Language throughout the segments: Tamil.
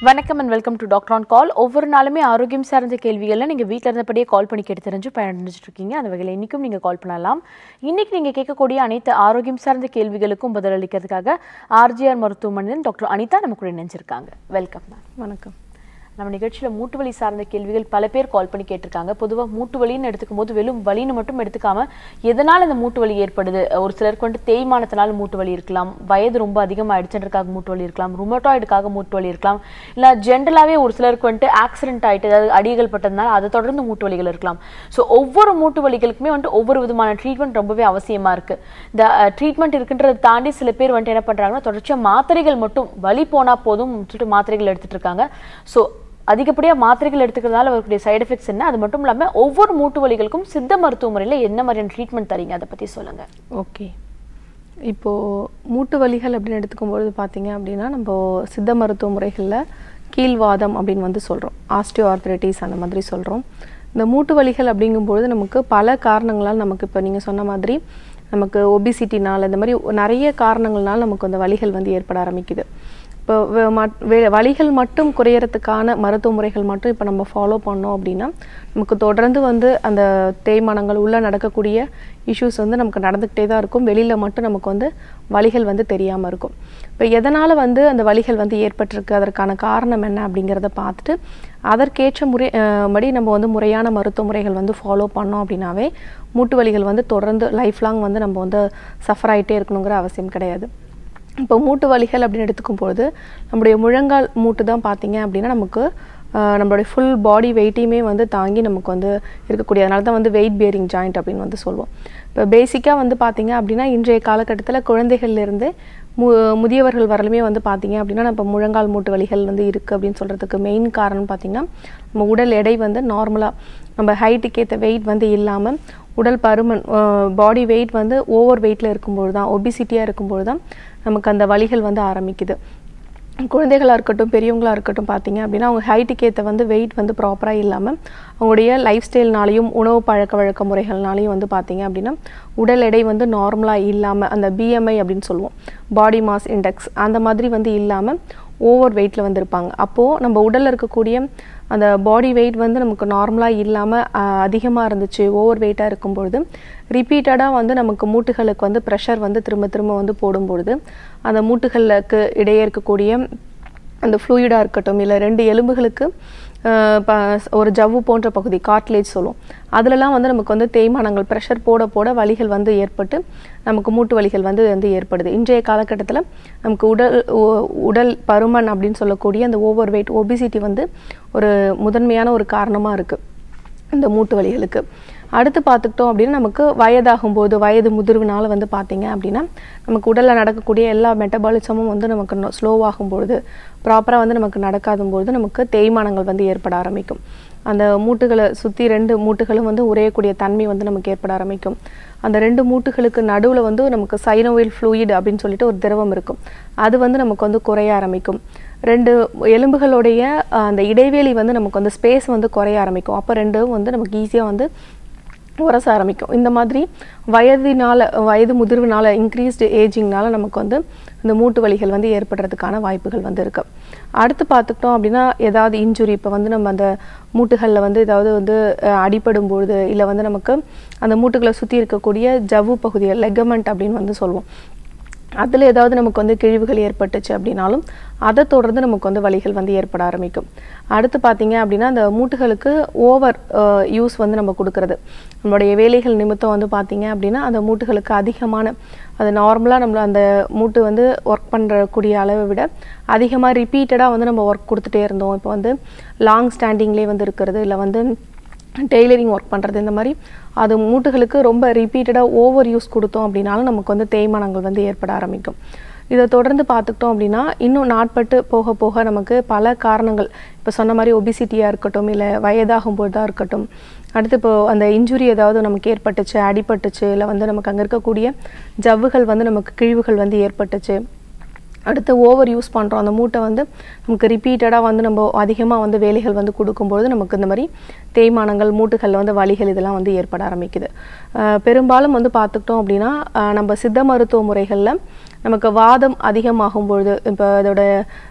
வணக்கம் and welcome to doctor on call ஒவ்வொரு நாளுமே ஆரோக்கியம் சார்ந்த கேள்விகளை நீங்கள் வீட்டில் இருந்தபடியே கால் பண்ணி கேட்டு தெரிஞ்சு பயனடைஞ்சிட்டு இருக்கீங்க அந்த வகையில் இன்றைக்கும் நீங்கள் கால் பண்ணலாம் இன்னைக்கு நீங்கள் கேட்கக்கூடிய அனைத்து ஆரோக்கியம் சார்ந்த கேள்விகளுக்கும் பதிலளிக்கிறதுக்காக ஆர்ஜிஆர் மருத்துவமனையில் டாக்டர் அனிதா நம்ம கூட இணைஞ்சிருக்காங்க வெல்கம் மேம் வணக்கம் நம்ம நிகழ்ச்சியில் மூட்டு வலி சார்ந்த கேள்விகள் பல பேர் கால் பண்ணி கேட்டிருக்காங்க பொதுவாக மூட்டு வலின்னு எடுத்துக்கும் போது வெறும் வலின்னு மட்டும் எடுத்துக்காம எதனால் இந்த மூட்டு வலி ஏற்படுது ஒரு சிலருக்கு வந்துட்டு தேய்மானத்தினால மூட்டு வலி இருக்கலாம் வயது ரொம்ப அதிகமாகிடுச்சுன்றதுக்காக மூட்டு வலி இருக்கலாம் ருமட்டாய்டுக்காக மூட்டு வலி இருக்கலாம் இல்லை ஜென்ரலாகவே ஒரு சிலருக்கு வந்துட்டு ஆக்சிடென்ட் ஆகிட்டு அதாவது அடிகள் பட்டதுனால அதை தொடர்ந்து மூட்டு வலிகள் இருக்கலாம் ஸோ ஒவ்வொரு மூட்டு வலிகளுக்குமே வந்துட்டு ஒவ்வொரு விதமான ட்ரீட்மெண்ட் ரொம்பவே அவசியமாக இருக்குது இந்த ட்ரீட்மெண்ட் இருக்குன்றதை தாண்டி சில பேர் வந்துட்டு என்ன பண்ணுறாங்கன்னா தொடர்ச்சியாக மாத்திரைகள் மட்டும் வலி போனால் போதும் சொல்லிட்டு மாத்திரைகள் எடுத்துட்டு இருக்காங்க ஸோ அதிகப்படியாக மாத்திரைகள் எடுத்துக்கிறதால வரக்கூடிய சைடு எஃபெக்ட்ஸ் என்ன அது மட்டும் இல்லாமல் ஒவ்வொரு மூட்டு வலிகளுக்கும் சித்த மருத்துவ முறையில் என்ன மாதிரியான ட்ரீட்மெண்ட் தரீங்க அதை பற்றி சொல்லுங்கள் ஓகே இப்போது மூட்டு வலிகள் அப்படின்னு எடுத்துக்கும்பொழுது பார்த்தீங்க அப்படின்னா நம்ம சித்த மருத்துவ முறைகளில் கீழ்வாதம் அப்படின்னு வந்து சொல்கிறோம் ஆஸ்டியோ ஆர்த்ரைட்டிஸ் அந்த மாதிரி சொல்கிறோம் இந்த மூட்டு வலிகள் அப்படிங்கும்பொழுது நமக்கு பல காரணங்களால் நமக்கு இப்போ நீங்கள் சொன்ன மாதிரி நமக்கு ஒபிசிட்டினால் இந்த மாதிரி நிறைய காரணங்கள்னால நமக்கு அந்த வலிகள் வந்து ஏற்பட ஆரம்பிக்குது இப்போ வ- மட்- வே- வலிகள் மட்டும் குறையறதுக்கான மருத்துவ முறைகள் மட்டும் இப்போ நம்ம ஃபாலோ பண்ணோம் அப்படின்னா நமக்கு தொடர்ந்து வந்து அந்த தேய்மானங்கள் உள்ளே நடக்கக்கூடிய இஷ்யூஸ் வந்து நமக்கு நடந்துக்கிட்டே தான் இருக்கும் வெளியில் மட்டும் நமக்கு வந்து வலிகள் வந்து தெரியாமல் இருக்கும் இப்போ எதனால் வந்து அந்த வலிகள் வந்து ஏற்பட்டிருக்கு அதற்கான காரணம் என்ன அப்படிங்கிறத பார்த்துட்டு அதற்கேற்ற முறை அஹ், படி நம்ம வந்து முறையான மருத்துவ முறைகள் வந்து ஃபாலோ பண்ணோம் அப்படின்னாவே மூட்டு வலிகள் வந்து தொடர்ந்து லைஃப் லாங் வந்து நம்ம வந்து சஃபர் ஆகிட்டே இருக்கணுங்கிற அவசியம் கிடையாது இப்போ மூட்டு வலிகள் அப்படின்னு எடுத்துக்கும் பொழுது நம்முடைய முழங்கால் மூட்டு தான் பார்த்தீங்க அப்படின்னா நமக்கு ஆஹ், நம்மளுடைய ஃபுல் பாடி வெயிட்டையுமே வந்து தாங்கி நமக்கு வந்து இருக்கக்கூடிய அதனால தான் வந்து வெயிட் பியரிங் ஜாயிண்ட் அப்படின்னு வந்து சொல்லுவோம் இப்போ பேசிக்காக வந்து பார்த்தீங்க அப்படின்னா இன்றைய காலகட்டத்தில் குழந்தைகள்லேருந்து மு முதியவர்கள் வரலுமே வந்து பார்த்தீங்க அப்படின்னா நம்ம முழங்கால் மூட்டு வலிகள் வந்து இருக்குது அப்படின்னு சொல்கிறதுக்கு மெயின் காரணம் பார்த்தீங்கன்னா நம்ம உடல் எடை வந்து நார்மலாக நம்ம ஹைட்டுக்கு ஏற்ற வெயிட் வந்து இல்லாமல் உடல் பருமன் பாடி வெயிட் வந்து ஓவர் வெயிட்டில் இருக்கும்போது தான் ஒபிசிட்டியாக இருக்கும்போது தான் நமக்கு அந்த வலிகள் வந்து ஆரம்பிக்குது குழந்தைகளாக இருக்கட்டும் பெரியவங்களா இருக்கட்டும் பார்த்தீங்க அப்படின்னா அவங்க ஹைட்டுக்கு ஏற்ற வந்து வெயிட் வந்து ப்ராப்பராக இல்லாமல் அவங்களுடைய லைஃப் ஸ்டைல்னாலையும் உணவு பழக்க வழக்க முறைகள்னாலையும் வந்து பார்த்தீங்க அப்படின்னா உடல் எடை வந்து நார்மலாக இல்லாமல் அந்த பிஎம்ஐ அப்படின்னு சொல்லுவோம் பாடி மாஸ் இண்டெக்ஸ் அந்த மாதிரி வந்து இல்லாமல் ஓவர் வெயிட்டில் வந்து இருப்பாங்க அப்போது நம்ம உடலில் இருக்கக்கூடிய அந்த பாடி வெயிட் வந்து நமக்கு நார்மலாக இல்லாமல் அதிகமாக இருந்துச்சு ஓவர் வெயிட்டாக இருக்கும்பொழுது ரிப்பீட்டடாக வந்து நமக்கு மூட்டுகளுக்கு வந்து ப்ரெஷர் வந்து திரும்ப திரும்ப வந்து போடும்பொழுது அந்த மூட்டுகளுக்கு இடையே இருக்கக்கூடிய அந்த ஃப்ளூயிடாக இருக்கட்டும் இல்லை ரெண்டு எலும்புகளுக்கு ஆஹ் ப- ஒரு ஜவ்வு போன்ற பகுதி கார்ட்லேஜ் சொல்லுவோம் அதுலலாம் வந்து நமக்கு வந்து தேய்மானங்கள் ப்ரெஷர் போட போட வலிகள் வந்து ஏற்பட்டு நமக்கு மூட்டு வலிகள் வந்து வந்து ஏற்படுது இன்றைய காலகட்டத்தில் நமக்கு உடல் உ- உடல் பருமன் அப்படின்னு சொல்லக்கூடிய அந்த ஓவர் வெயிட் ஒபிசிட்டி வந்து ஒரு முதன்மையான ஒரு காரணமாக இருக்குது இந்த மூட்டு வலிகளுக்கு அடுத்து பார்த்துக்கிட்டோம் அப்படின்னா நமக்கு வயதாகும்போது வயது முதிர்வுனால வந்து பார்த்தீங்க அப்படின்னா நமக்கு உடலில் நடக்கக்கூடிய எல்லா மெட்டபாலிசமும் வந்து நமக்கு ஸ்லோவாகும் பொழுது ப்ராப்பராக வந்து நமக்கு நடக்காதும் பொழுது நமக்கு தேய்மானங்கள் வந்து ஏற்பட ஆரம்பிக்கும் அந்த மூட்டுகளை சுற்றி ரெண்டு மூட்டுகளும் வந்து உறையக்கூடிய தன்மை வந்து நமக்கு ஏற்பட ஆரம்பிக்கும் அந்த ரெண்டு மூட்டுகளுக்கு நடுவில் வந்து நமக்கு சைனோவில் ஃப்ளூயிட் அப்படின்னு சொல்லிட்டு ஒரு திரவம் இருக்கும் அது வந்து நமக்கு வந்து குறைய ஆரம்பிக்கும் ரெண்டு எலும்புகளுடைய அஹ், அந்த இடைவெளி வந்து நமக்கு வந்து ஸ்பேஸ் வந்து குறைய ஆரம்பிக்கும் அப்போ ரெண்டும் வந்து நமக்கு ஈஸியாக வந்து உரச ஆரம்பிக்கும் இந்த மாதிரி வயதினால வயது முதிர்வுனால இன்க்ரீஸ்டு ஏஜிங்னால நமக்கு வந்து இந்த மூட்டு வலிகள் வந்து ஏற்படுறதுக்கான வாய்ப்புகள் வந்து இருக்கு அடுத்து பார்த்துக்கிட்டோம் அப்படின்னா ஏதாவது இன்ஜுரி இப்போ வந்து நம்ம அந்த மூட்டுகளில் வந்து ஏதாவது வந்து அஹ், அடிபடும் பொழுது இல்லை வந்து நமக்கு அந்த மூட்டுகளை சுற்றி இருக்கக்கூடிய ஜவ்வு பகுதிகள் லெகமெண்ட் அப்படின்னு வந்து சொல்லுவோம் அதில் ஏதாவது நமக்கு வந்து கிழிவுகள் ஏற்பட்டுச்சு அப்படின்னாலும் அதை தொடர்ந்து நமக்கு வந்து வலிகள் வந்து ஏற்பட ஆரம்பிக்கும் அடுத்து பார்த்தீங்க அப்படின்னா அந்த மூட்டுகளுக்கு ஓவர் யூஸ் வந்து நம்ம கொடுக்கறது நம்மளுடைய வேலைகள் நிமித்தம் வந்து பார்த்தீங்க அப்படின்னா அந்த மூட்டுகளுக்கு அதிகமான அது நார்மலாக நம்மள அந்த மூட்டு வந்து ஒர்க் பண்ணுறக்கூடிய அளவை விட அதிகமாக ரிப்பீட்டடாக வந்து நம்ம ஒர்க் கொடுத்துட்டே இருந்தோம் இப்போ வந்து லாங் ஸ்டாண்டிங்லேயே வந்து இருக்கிறது இல்லை வந்து டெய்லரிங் ஒர்க் பண்ணுறது இந்த மாதிரி அது மூட்டுகளுக்கு ரொம்ப ரிப்பீட்டடாக ஓவர் யூஸ் கொடுத்தோம் அப்படின்னாலும் நமக்கு வந்து தேய்மானங்கள் வந்து ஏற்பட ஆரம்பிக்கும் இதை தொடர்ந்து பார்த்துக்கிட்டோம் அப்படின்னா இன்னும் நாட்பட்டு போக போக நமக்கு பல காரணங்கள் இப்போ சொன்ன மாதிரி ஒபிசிட்டியாக இருக்கட்டும் இல்லை வயதாகும் பொழுதாக இருக்கட்டும் அடுத்து இப்போ அந்த இன்ஜுரி ஏதாவது நமக்கு ஏற்பட்டுச்சு அடிபட்டுச்சு இல்லை வந்து நமக்கு அங்கே இருக்கக்கூடிய ஜவ்வுகள் வந்து நமக்கு கிழிவுகள் வந்து ஏற்பட்டுச்சு அடுத்து ஓவர் யூஸ் பண்ணுறோம் அந்த மூட்டை வந்து நமக்கு ரிப்பீட்டடாக வந்து நம்ம அதிகமாக வந்து வேலைகள் வந்து கொடுக்கும்பொழுது நமக்கு இந்த மாதிரி தேய்மானங்கள் மூட்டுகளில் வந்து வலிகள் இதெல்லாம் வந்து ஏற்பட ஆரம்பிக்குது அஹ் பெரும்பாலும் வந்து பார்த்துக்கிட்டோம் அப்படின்னா அஹ் நம்ம சித்த மருத்துவ முறைகளில் நமக்கு வாதம் அதிகமாகும் பொழுது இப்போ அதோட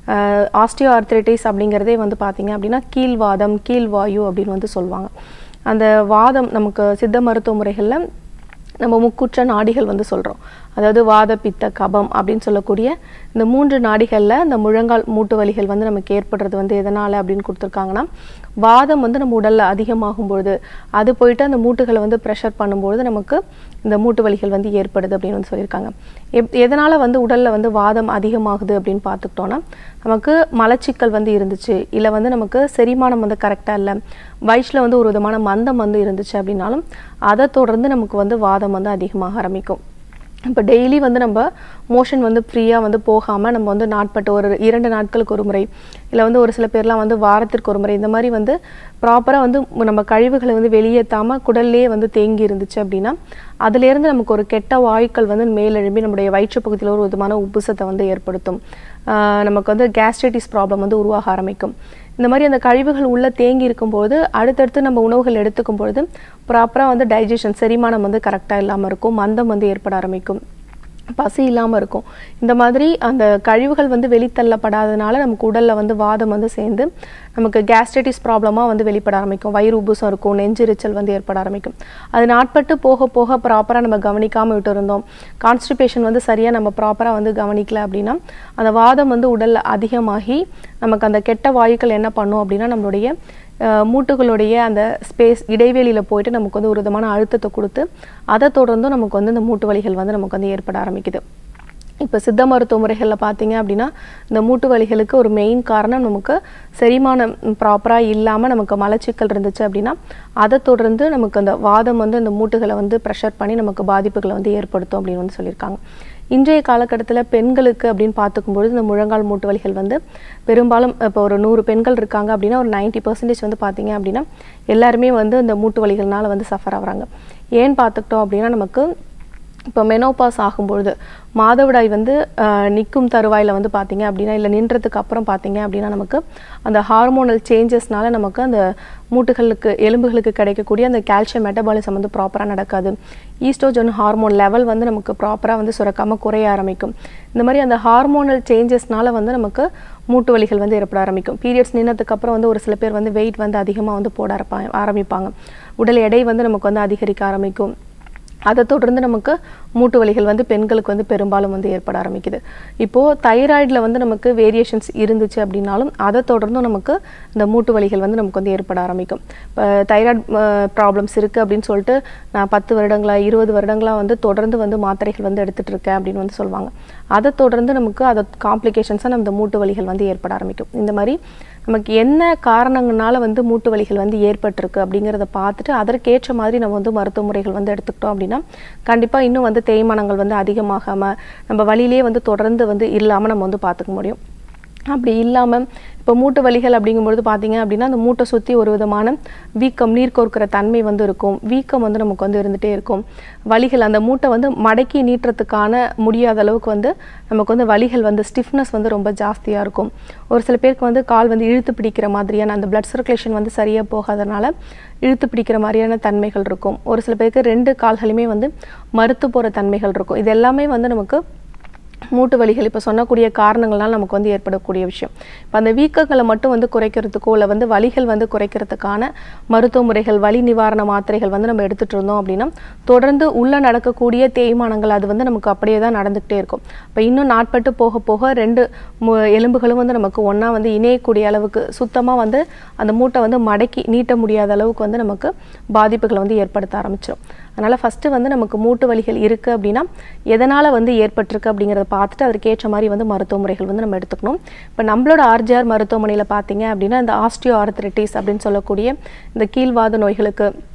ஆஸ்டியோ ஆர்த்ரைட்டிஸ் அப்படிங்கிறதே வந்து பார்த்தீங்க அப்படின்னா கீழ்வாதம் கீழ்வாயு அப்படின்னு வந்து சொல்லுவாங்க அந்த வாதம் நமக்கு சித்த மருத்துவ முறைகளில் நம்ம முக்குற்ற நாடிகள் வந்து சொல்கிறோம் அதாவது வாத பித்த கபம் அப்படின்னு சொல்லக்கூடிய இந்த மூன்று நாடிகளில் இந்த முழங்கால் மூட்டு வலிகள் வந்து நமக்கு ஏற்படுறது வந்து எதனால் அப்படின்னு கொடுத்துருக்காங்கன்னா வாதம் வந்து நம்ம உடலில் அதிகமாகும் பொழுது அது போயிட்டு அந்த மூட்டுகளை வந்து ப்ரெஷர் பண்ணும்பொழுது நமக்கு இந்த மூட்டு வலிகள் வந்து ஏற்படுது அப்படின்னு வந்து சொல்லியிருக்காங்க எப் எதனால் வந்து உடலில் வந்து வாதம் அதிகமாகுது அப்படின்னு பார்த்துக்கிட்டோன்னா நமக்கு மலச்சிக்கல் வந்து இருந்துச்சு இல்லை வந்து நமக்கு செரிமானம் வந்து கரெக்டாக இல்லை வயிற்றில் வந்து ஒரு விதமான மந்தம் வந்து இருந்துச்சு அப்படின்னாலும் அதை தொடர்ந்து நமக்கு வந்து வாதம் வந்து அதிகமாக ஆரம்பிக்கும் இப்போ டெய்லி வந்து நம்ம மோஷன் வந்து ஃப்ரீயாக வந்து போகாமல் நம்ம வந்து நாட்பட்டு ஒரு இரண்டு நாட்களுக்கு ஒரு முறை இல்லை வந்து ஒரு சில பேர்லாம் வந்து வாரத்திற்கு ஒரு முறை இந்த மாதிரி வந்து ப்ராப்பராக வந்து நம்ம கழிவுகளை வந்து வெளியேற்றாமல் குடல்லே வந்து தேங்கி இருந்துச்சு அப்படின்னா அதுலேருந்து நமக்கு ஒரு கெட்ட வாயுக்கள் வந்து மேலெழும்பி நம்முடைய வயிற்று பகுதியில் ஒரு விதமான உப்புசத்தை வந்து ஏற்படுத்தும் ஆஹ் நமக்கு வந்து கேஸ்ட்ரைட்டிஸ் ப்ராப்ளம் வந்து உருவாக ஆரம்பிக்கும் இந்த மாதிரி அந்த கழிவுகள் உள்ளே தேங்கி இருக்கும்போது அடுத்தடுத்து நம்ம உணவுகள் எடுத்துக்கும் பொழுது ப்ராப்பராக வந்து டைஜஷன் செரிமானம் வந்து கரெக்டாக இல்லாமல் இருக்கும் மந்தம் வந்து ஏற்பட ஆரம்பிக்கும் பசி இல்லாமல் இருக்கும் இந்த மாதிரி அந்த கழிவுகள் வந்து வெளித்தள்ளப்படாதனால நமக்கு உடலில் வந்து வாதம் வந்து சேர்ந்து நமக்கு கேஸ்ட்ரைட்டிஸ் ப்ராப்ளமாக வந்து வெளிப்பட ஆரம்பிக்கும் வயிறு உப்புசம் இருக்கும் நெஞ்செரிச்சல் வந்து ஏற்பட ஆரம்பிக்கும் அது நாட்பட்டு போக போக ப்ராப்பராக நம்ம கவனிக்காமல் விட்டு இருந்தோம் கான்ஸ்டிபேஷன் வந்து சரியாக நம்ம ப்ராப்பராக வந்து கவனிக்கல அப்படின்னா அந்த வாதம் வந்து உடலில் அதிகமாகி நமக்கு அந்த கெட்ட வாயுக்கள் என்ன பண்ணும் அப்படின்னா நம்மளுடைய அஹ், மூட்டுகளுடைய அந்த ஸ்பேஸ் இடைவெளியில் போயிட்டு நமக்கு வந்து ஒரு விதமான அழுத்தத்தை கொடுத்து அதை தொடர்ந்தும் நமக்கு வந்து இந்த மூட்டு வலிகள் வந்து நமக்கு வந்து ஏற்பட ஆரம்பிக்குது இப்போ சித்த மருத்துவ முறைகளில் பார்த்தீங்க அப்படின்னா இந்த மூட்டு வலிகளுக்கு ஒரு மெயின் காரணம் நமக்கு செரிமானம் ப்ராப்பராக இல்லாமல் நமக்கு மலச்சிக்கல் இருந்துச்சு அப்படின்னா அதை தொடர்ந்து நமக்கு அந்த வாதம் வந்து அந்த மூட்டுகளை வந்து ப்ரெஷர் பண்ணி நமக்கு பாதிப்புகளை வந்து ஏற்படுத்தும் அப்படின்னு வந்து சொல்லியிருக்காங்க இன்றைய காலகட்டத்தில் பெண்களுக்கு அப்படின்னு பார்த்துக்கும்பொழுது இந்த முழங்கால் மூட்டு வலிகள் வந்து பெரும்பாலும் இப்போ ஒரு நூறு பெண்கள் இருக்காங்க அப்படின்னா ஒரு 90% பர்சன்டேஜ் வந்து பார்த்தீங்க அப்படின்னா எல்லாருமே வந்து இந்த மூட்டு வலிகள்னால வந்து சஃபர் ஆகுறாங்க ஏன்னு பார்த்துக்கிட்டோம் அப்படின்னா நமக்கு இப்போ மெனோபாஸ் ஆகும்பொழுது மாதவிடாய் வந்து நிற்கும் தருவாயில் வந்து பார்த்தீங்க அப்படின்னா இல்லை நின்றதுக்கு அப்புறம் பார்த்தீங்க அப்படின்னா நமக்கு அந்த ஹார்மோனல் சேஞ்சஸ்னால நமக்கு அந்த மூட்டுகளுக்கு எலும்புகளுக்கு கிடைக்கக்கூடிய அந்த கால்சியம் மெட்டபாலிசம் வந்து ப்ராப்பராக நடக்காது ஈஸ்ட்ரோஜன் ஹார்மோன் லெவல் வந்து நமக்கு ப்ராப்பராக வந்து சுரக்காமல் குறைய ஆரம்பிக்கும் இந்த மாதிரி அந்த ஹார்மோனல் சேஞ்சஸ்னால வந்து நமக்கு மூட்டு வலிகள் வந்து ஏற்பட ஆரம்பிக்கும் பீரியட்ஸ் நின்னதுக்கு அப்புறம் வந்து ஒரு சில பேர் வந்து வெயிட் வந்து அதிகமாக வந்து போட ஆரப்பா- ஆரம்பிப்பாங்க உடல் எடை வந்து நமக்கு வந்து அதிகரிக்க ஆரம்பிக்கும் அதை தொடர்ந்து நமக்கு மூட்டு வலிகள் வந்து பெண்களுக்கு வந்து பெரும்பாலும் வந்து ஏற்பட ஆரம்பிக்குது இப்போது தைராய்டில் வந்து நமக்கு வேரியேஷன்ஸ் இருந்துச்சு அப்படின்னாலும் அதை தொடர்ந்தும் நமக்கு இந்த மூட்டு வலிகள் வந்து நமக்கு வந்து ஏற்பட ஆரம்பிக்கும் இப்போ தைராய்டு ப்ராப்ளம்ஸ் இருக்குது அப்படின்னு சொல்லிட்டு நான் பத்து வருடங்களா இருபது வருடங்களா வந்து தொடர்ந்து வந்து மாத்திரைகள் வந்து எடுத்துட்டு இருக்கேன் அப்படின்னு வந்து சொல்லுவாங்க அதை தொடர்ந்து நமக்கு அதை காம்ப்ளிகேஷன்ஸாக நம்ம இந்த மூட்டு வலிகள் வந்து ஏற்பட ஆரம்பிக்கும் இந்த மாதிரி நமக்கு என்ன காரணங்களால வந்து மூட்டு வலிகள் வந்து ஏற்பட்டிருக்கு அப்படிங்கிறத பார்த்துட்டு அதற்கேற்ற மாதிரி நம்ம வந்து மருத்துவ முறைகள் வந்து எடுத்துக்கிட்டோம் அப்படின்னா கண்டிப்பாக இன்னும் வந்து தேய்மானங்கள் வந்து அதிகமாகாமல் நம்ம வழியிலே வந்து தொடர்ந்து வந்து இல்லாமல் நம்ம வந்து பார்த்துக்க முடியும் அப்படி இல்லாமல் இப்போ மூட்டு வலிகள் அப்படிங்கும்பொழுது பார்த்தீங்க அப்படின்னா அந்த மூட்டை சுற்றி ஒரு விதமான வீக்கம் நீர் கோர்க்கிற தன்மை வந்து இருக்கும் வீக்கம் வந்து நமக்கு வந்து இருந்துகிட்டே இருக்கும் வலிகள் அந்த மூட்டை வந்து மடக்கி நீட்டுறதுக்கான முடியாத அளவுக்கு வந்து நமக்கு வந்து வலிகள் வந்து ஸ்டிஃப்னஸ் வந்து ரொம்ப ஜாஸ்தியாக இருக்கும் ஒரு சில பேருக்கு வந்து கால் வந்து இழுத்து பிடிக்கிற மாதிரியான அந்த பிளட் சர்க்குலேஷன் வந்து சரியாக போகாதனால இழுத்து பிடிக்கிற மாதிரியான தன்மைகள் இருக்கும் ஒரு சில பேருக்கு ரெண்டு கால்களுமே வந்து மறுத்து போகிற தன்மைகள் இருக்கும் இது எல்லாமே வந்து நமக்கு மூட்டு வலிகள் இப்போ சொன்னக்கூடிய காரணங்கள்னால நமக்கு வந்து ஏற்படக்கூடிய விஷயம் இப்போ அந்த வீக்கங்களை மட்டும் வந்து குறைக்கிறதுக்கோ இல்லை வந்து வலிகள் வந்து குறைக்கிறதுக்கான மருத்துவ முறைகள் வலி நிவாரண மாத்திரைகள் வந்து நம்ம எடுத்துட்டு இருந்தோம் அப்படின்னா தொடர்ந்து உள்ள நடக்கக்கூடிய தேய்மானங்கள் அது வந்து நமக்கு அப்படியே தான் நடந்துகிட்டே இருக்கும் இப்போ இன்னும் நாட்பட்டு போக போக ரெண்டு மு- எலும்புகளும் வந்து நமக்கு ஒன்றா வந்து இணையக்கூடிய அளவுக்கு சுத்தமாக வந்து அந்த மூட்டை வந்து மடக்கி நீட்ட முடியாத அளவுக்கு வந்து நமக்கு பாதிப்புகளை வந்து ஏற்படுத்த ஆரம்பிச்சிடும் அதனால் ஃபஸ்ட்டு வந்து நமக்கு மூட்டு வலிகள் இருக்குது அப்படின்னா எதனால் வந்து ஏற்பட்டிருக்கு அப்படிங்கிறத பார்த்துட்டு அதற்கேற்ற மாதிரி வந்து மருத்துவ முறைகள் வந்து நம்ம எடுத்துக்கணும் இப்போ நம்மளோட ஆர்ஜிஆர் மருத்துவமனையில் பார்த்தீங்க அப்படின்னா இந்த ஆஸ்டியோ ஆர்த்ரைட்டிஸ் அப்படின்னு சொல்லக்கூடிய இந்த கீழ்வாத நோய்களுக்கு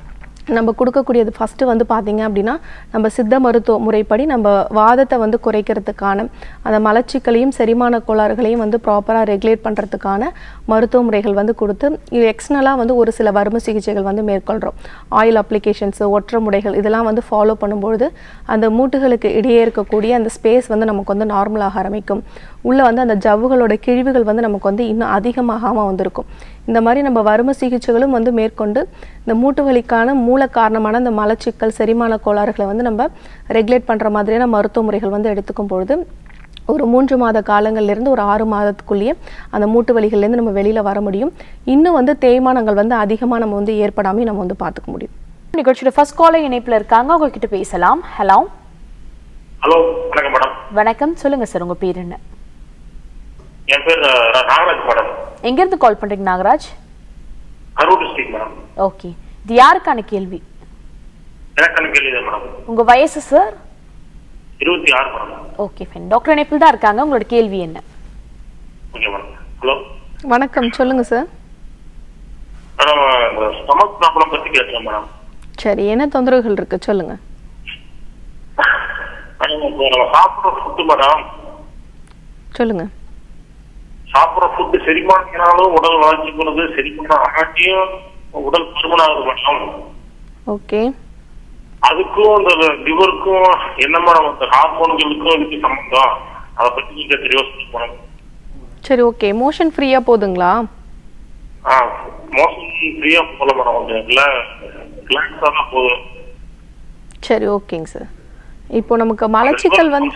நம்ம கொடுக்கக்கூடியது ஃபஸ்ட்டு வந்து பார்த்தீங்க அப்படின்னா நம்ம சித்த மருத்துவ முறைப்படி நம்ம வாதத்தை வந்து குறைக்கிறதுக்கான அந்த மலச்சிக்கலையும் செரிமான கோளாறுகளையும் வந்து ப்ராப்பராக ரெகுலேட் பண்ணுறதுக்கான மருத்துவ முறைகள் வந்து கொடுத்து இது எக்ஸ்னலாக வந்து ஒரு சில வறுமை சிகிச்சைகள் வந்து மேற்கொள்கிறோம் ஆயில் அப்ளிகேஷன்ஸு ஒற்றை முறைகள் இதெல்லாம் வந்து ஃபாலோ பண்ணும்பொழுது அந்த மூட்டுகளுக்கு இடையே இருக்கக்கூடிய அந்த ஸ்பேஸ் வந்து நமக்கு வந்து நார்மலாக ஆரம்பிக்கும் உள்ளே வந்து அந்த ஜவ்வுகளோட கிழிவுகள் வந்து நமக்கு வந்து இன்னும் அதிகமாகாமல் வந்திருக்கும் இந்த மாதிரி நம்ம வறுமை சிகிச்சைகளும் வந்து மேற்கொண்டு இந்த மூட்டு வலிக்கான மூல காரணமான இந்த மலச்சிக்கல் செரிமான கோளாறுகளை வந்து நம்ம ரெகுலேட் பண்ணுற மாதிரியான மருத்துவ முறைகள் வந்து எடுத்துக்கும் பொழுது ஒரு மூன்று மாத காலங்கள்லேருந்து ஒரு ஆறு மாதத்துக்குள்ளேயே அந்த மூட்டு வலிகள்லேருந்து நம்ம வெளியில் வர முடியும் இன்னும் வந்து தேய்மானங்கள் வந்து அதிகமாக நம்ம வந்து ஏற்படாமல் நம்ம வந்து பார்த்துக்க முடியும் நிகழ்ச்சியோட ஃபர்ஸ்ட் காலர் இணைப்புல இருக்காங்க உங்ககிட்ட பேசலாம் ஹலோ ஹலோ வணக்கம் மேடம் வணக்கம் சொல்லுங்க சார் உங்க பேர் என்ன என் பேர் அஹ், நாகராஜ் மேடம் எங்க இருந்து கால் பண்றீங்க Nagaraj Karur district madam okay இது யாருக்கான கேள்வி எனக்கு கேள்வி மேடம் உங்க வயசு சார் இருபத்தி ஆறு மேடம் ஓகே ஃபைன் டாக்டர் இணைப்பில் தான் இருக்காங்க உங்களோட கேள்வி என்ன ஓகே மேடம் ஹலோ வணக்கம் சொல்லுங்கள் சார் மேடம் இந்த ஸ்டமக் ப்ராப்ளம் பத்தி கேட்டேன் மேடம் சரி என்ன தொந்தரவுகள் இருக்குது சொல்லுங்கள் மேடம் இப்போ நம்ம சாப்பிட்ற ஃபுட்டு மேடம் சொல்லுங்கள் சாப்பிட்ற ஃபுட்டு செரிமானாலும் உடல் வளர்ச்சி பண்ணுது செரிமானம் ஆட்டியும் உடல் பருமன் ஆகுது மேடம் ஓகே அதுக்கும் இந்த லிவருக்கும் என்ன மேடம் அந்த ஹார்மோன்களுக்கும் இதுக்கு சம்பந்தம் அதை பத்தி நீங்க தெளிவா சொல்லுங்க மேடம் சரி ஓகே மோஷன் ஃப்ரீயாக போகுதுங்களா ஆ மோசம் ஃப்ரீயா போல மேடம் கொஞ்சம் இல்ல ரிலாக்ஸா தான் போதும் சரி ஓகேங்க சார் இப்போ நமக்கு மலச்சிக்கல் வந்து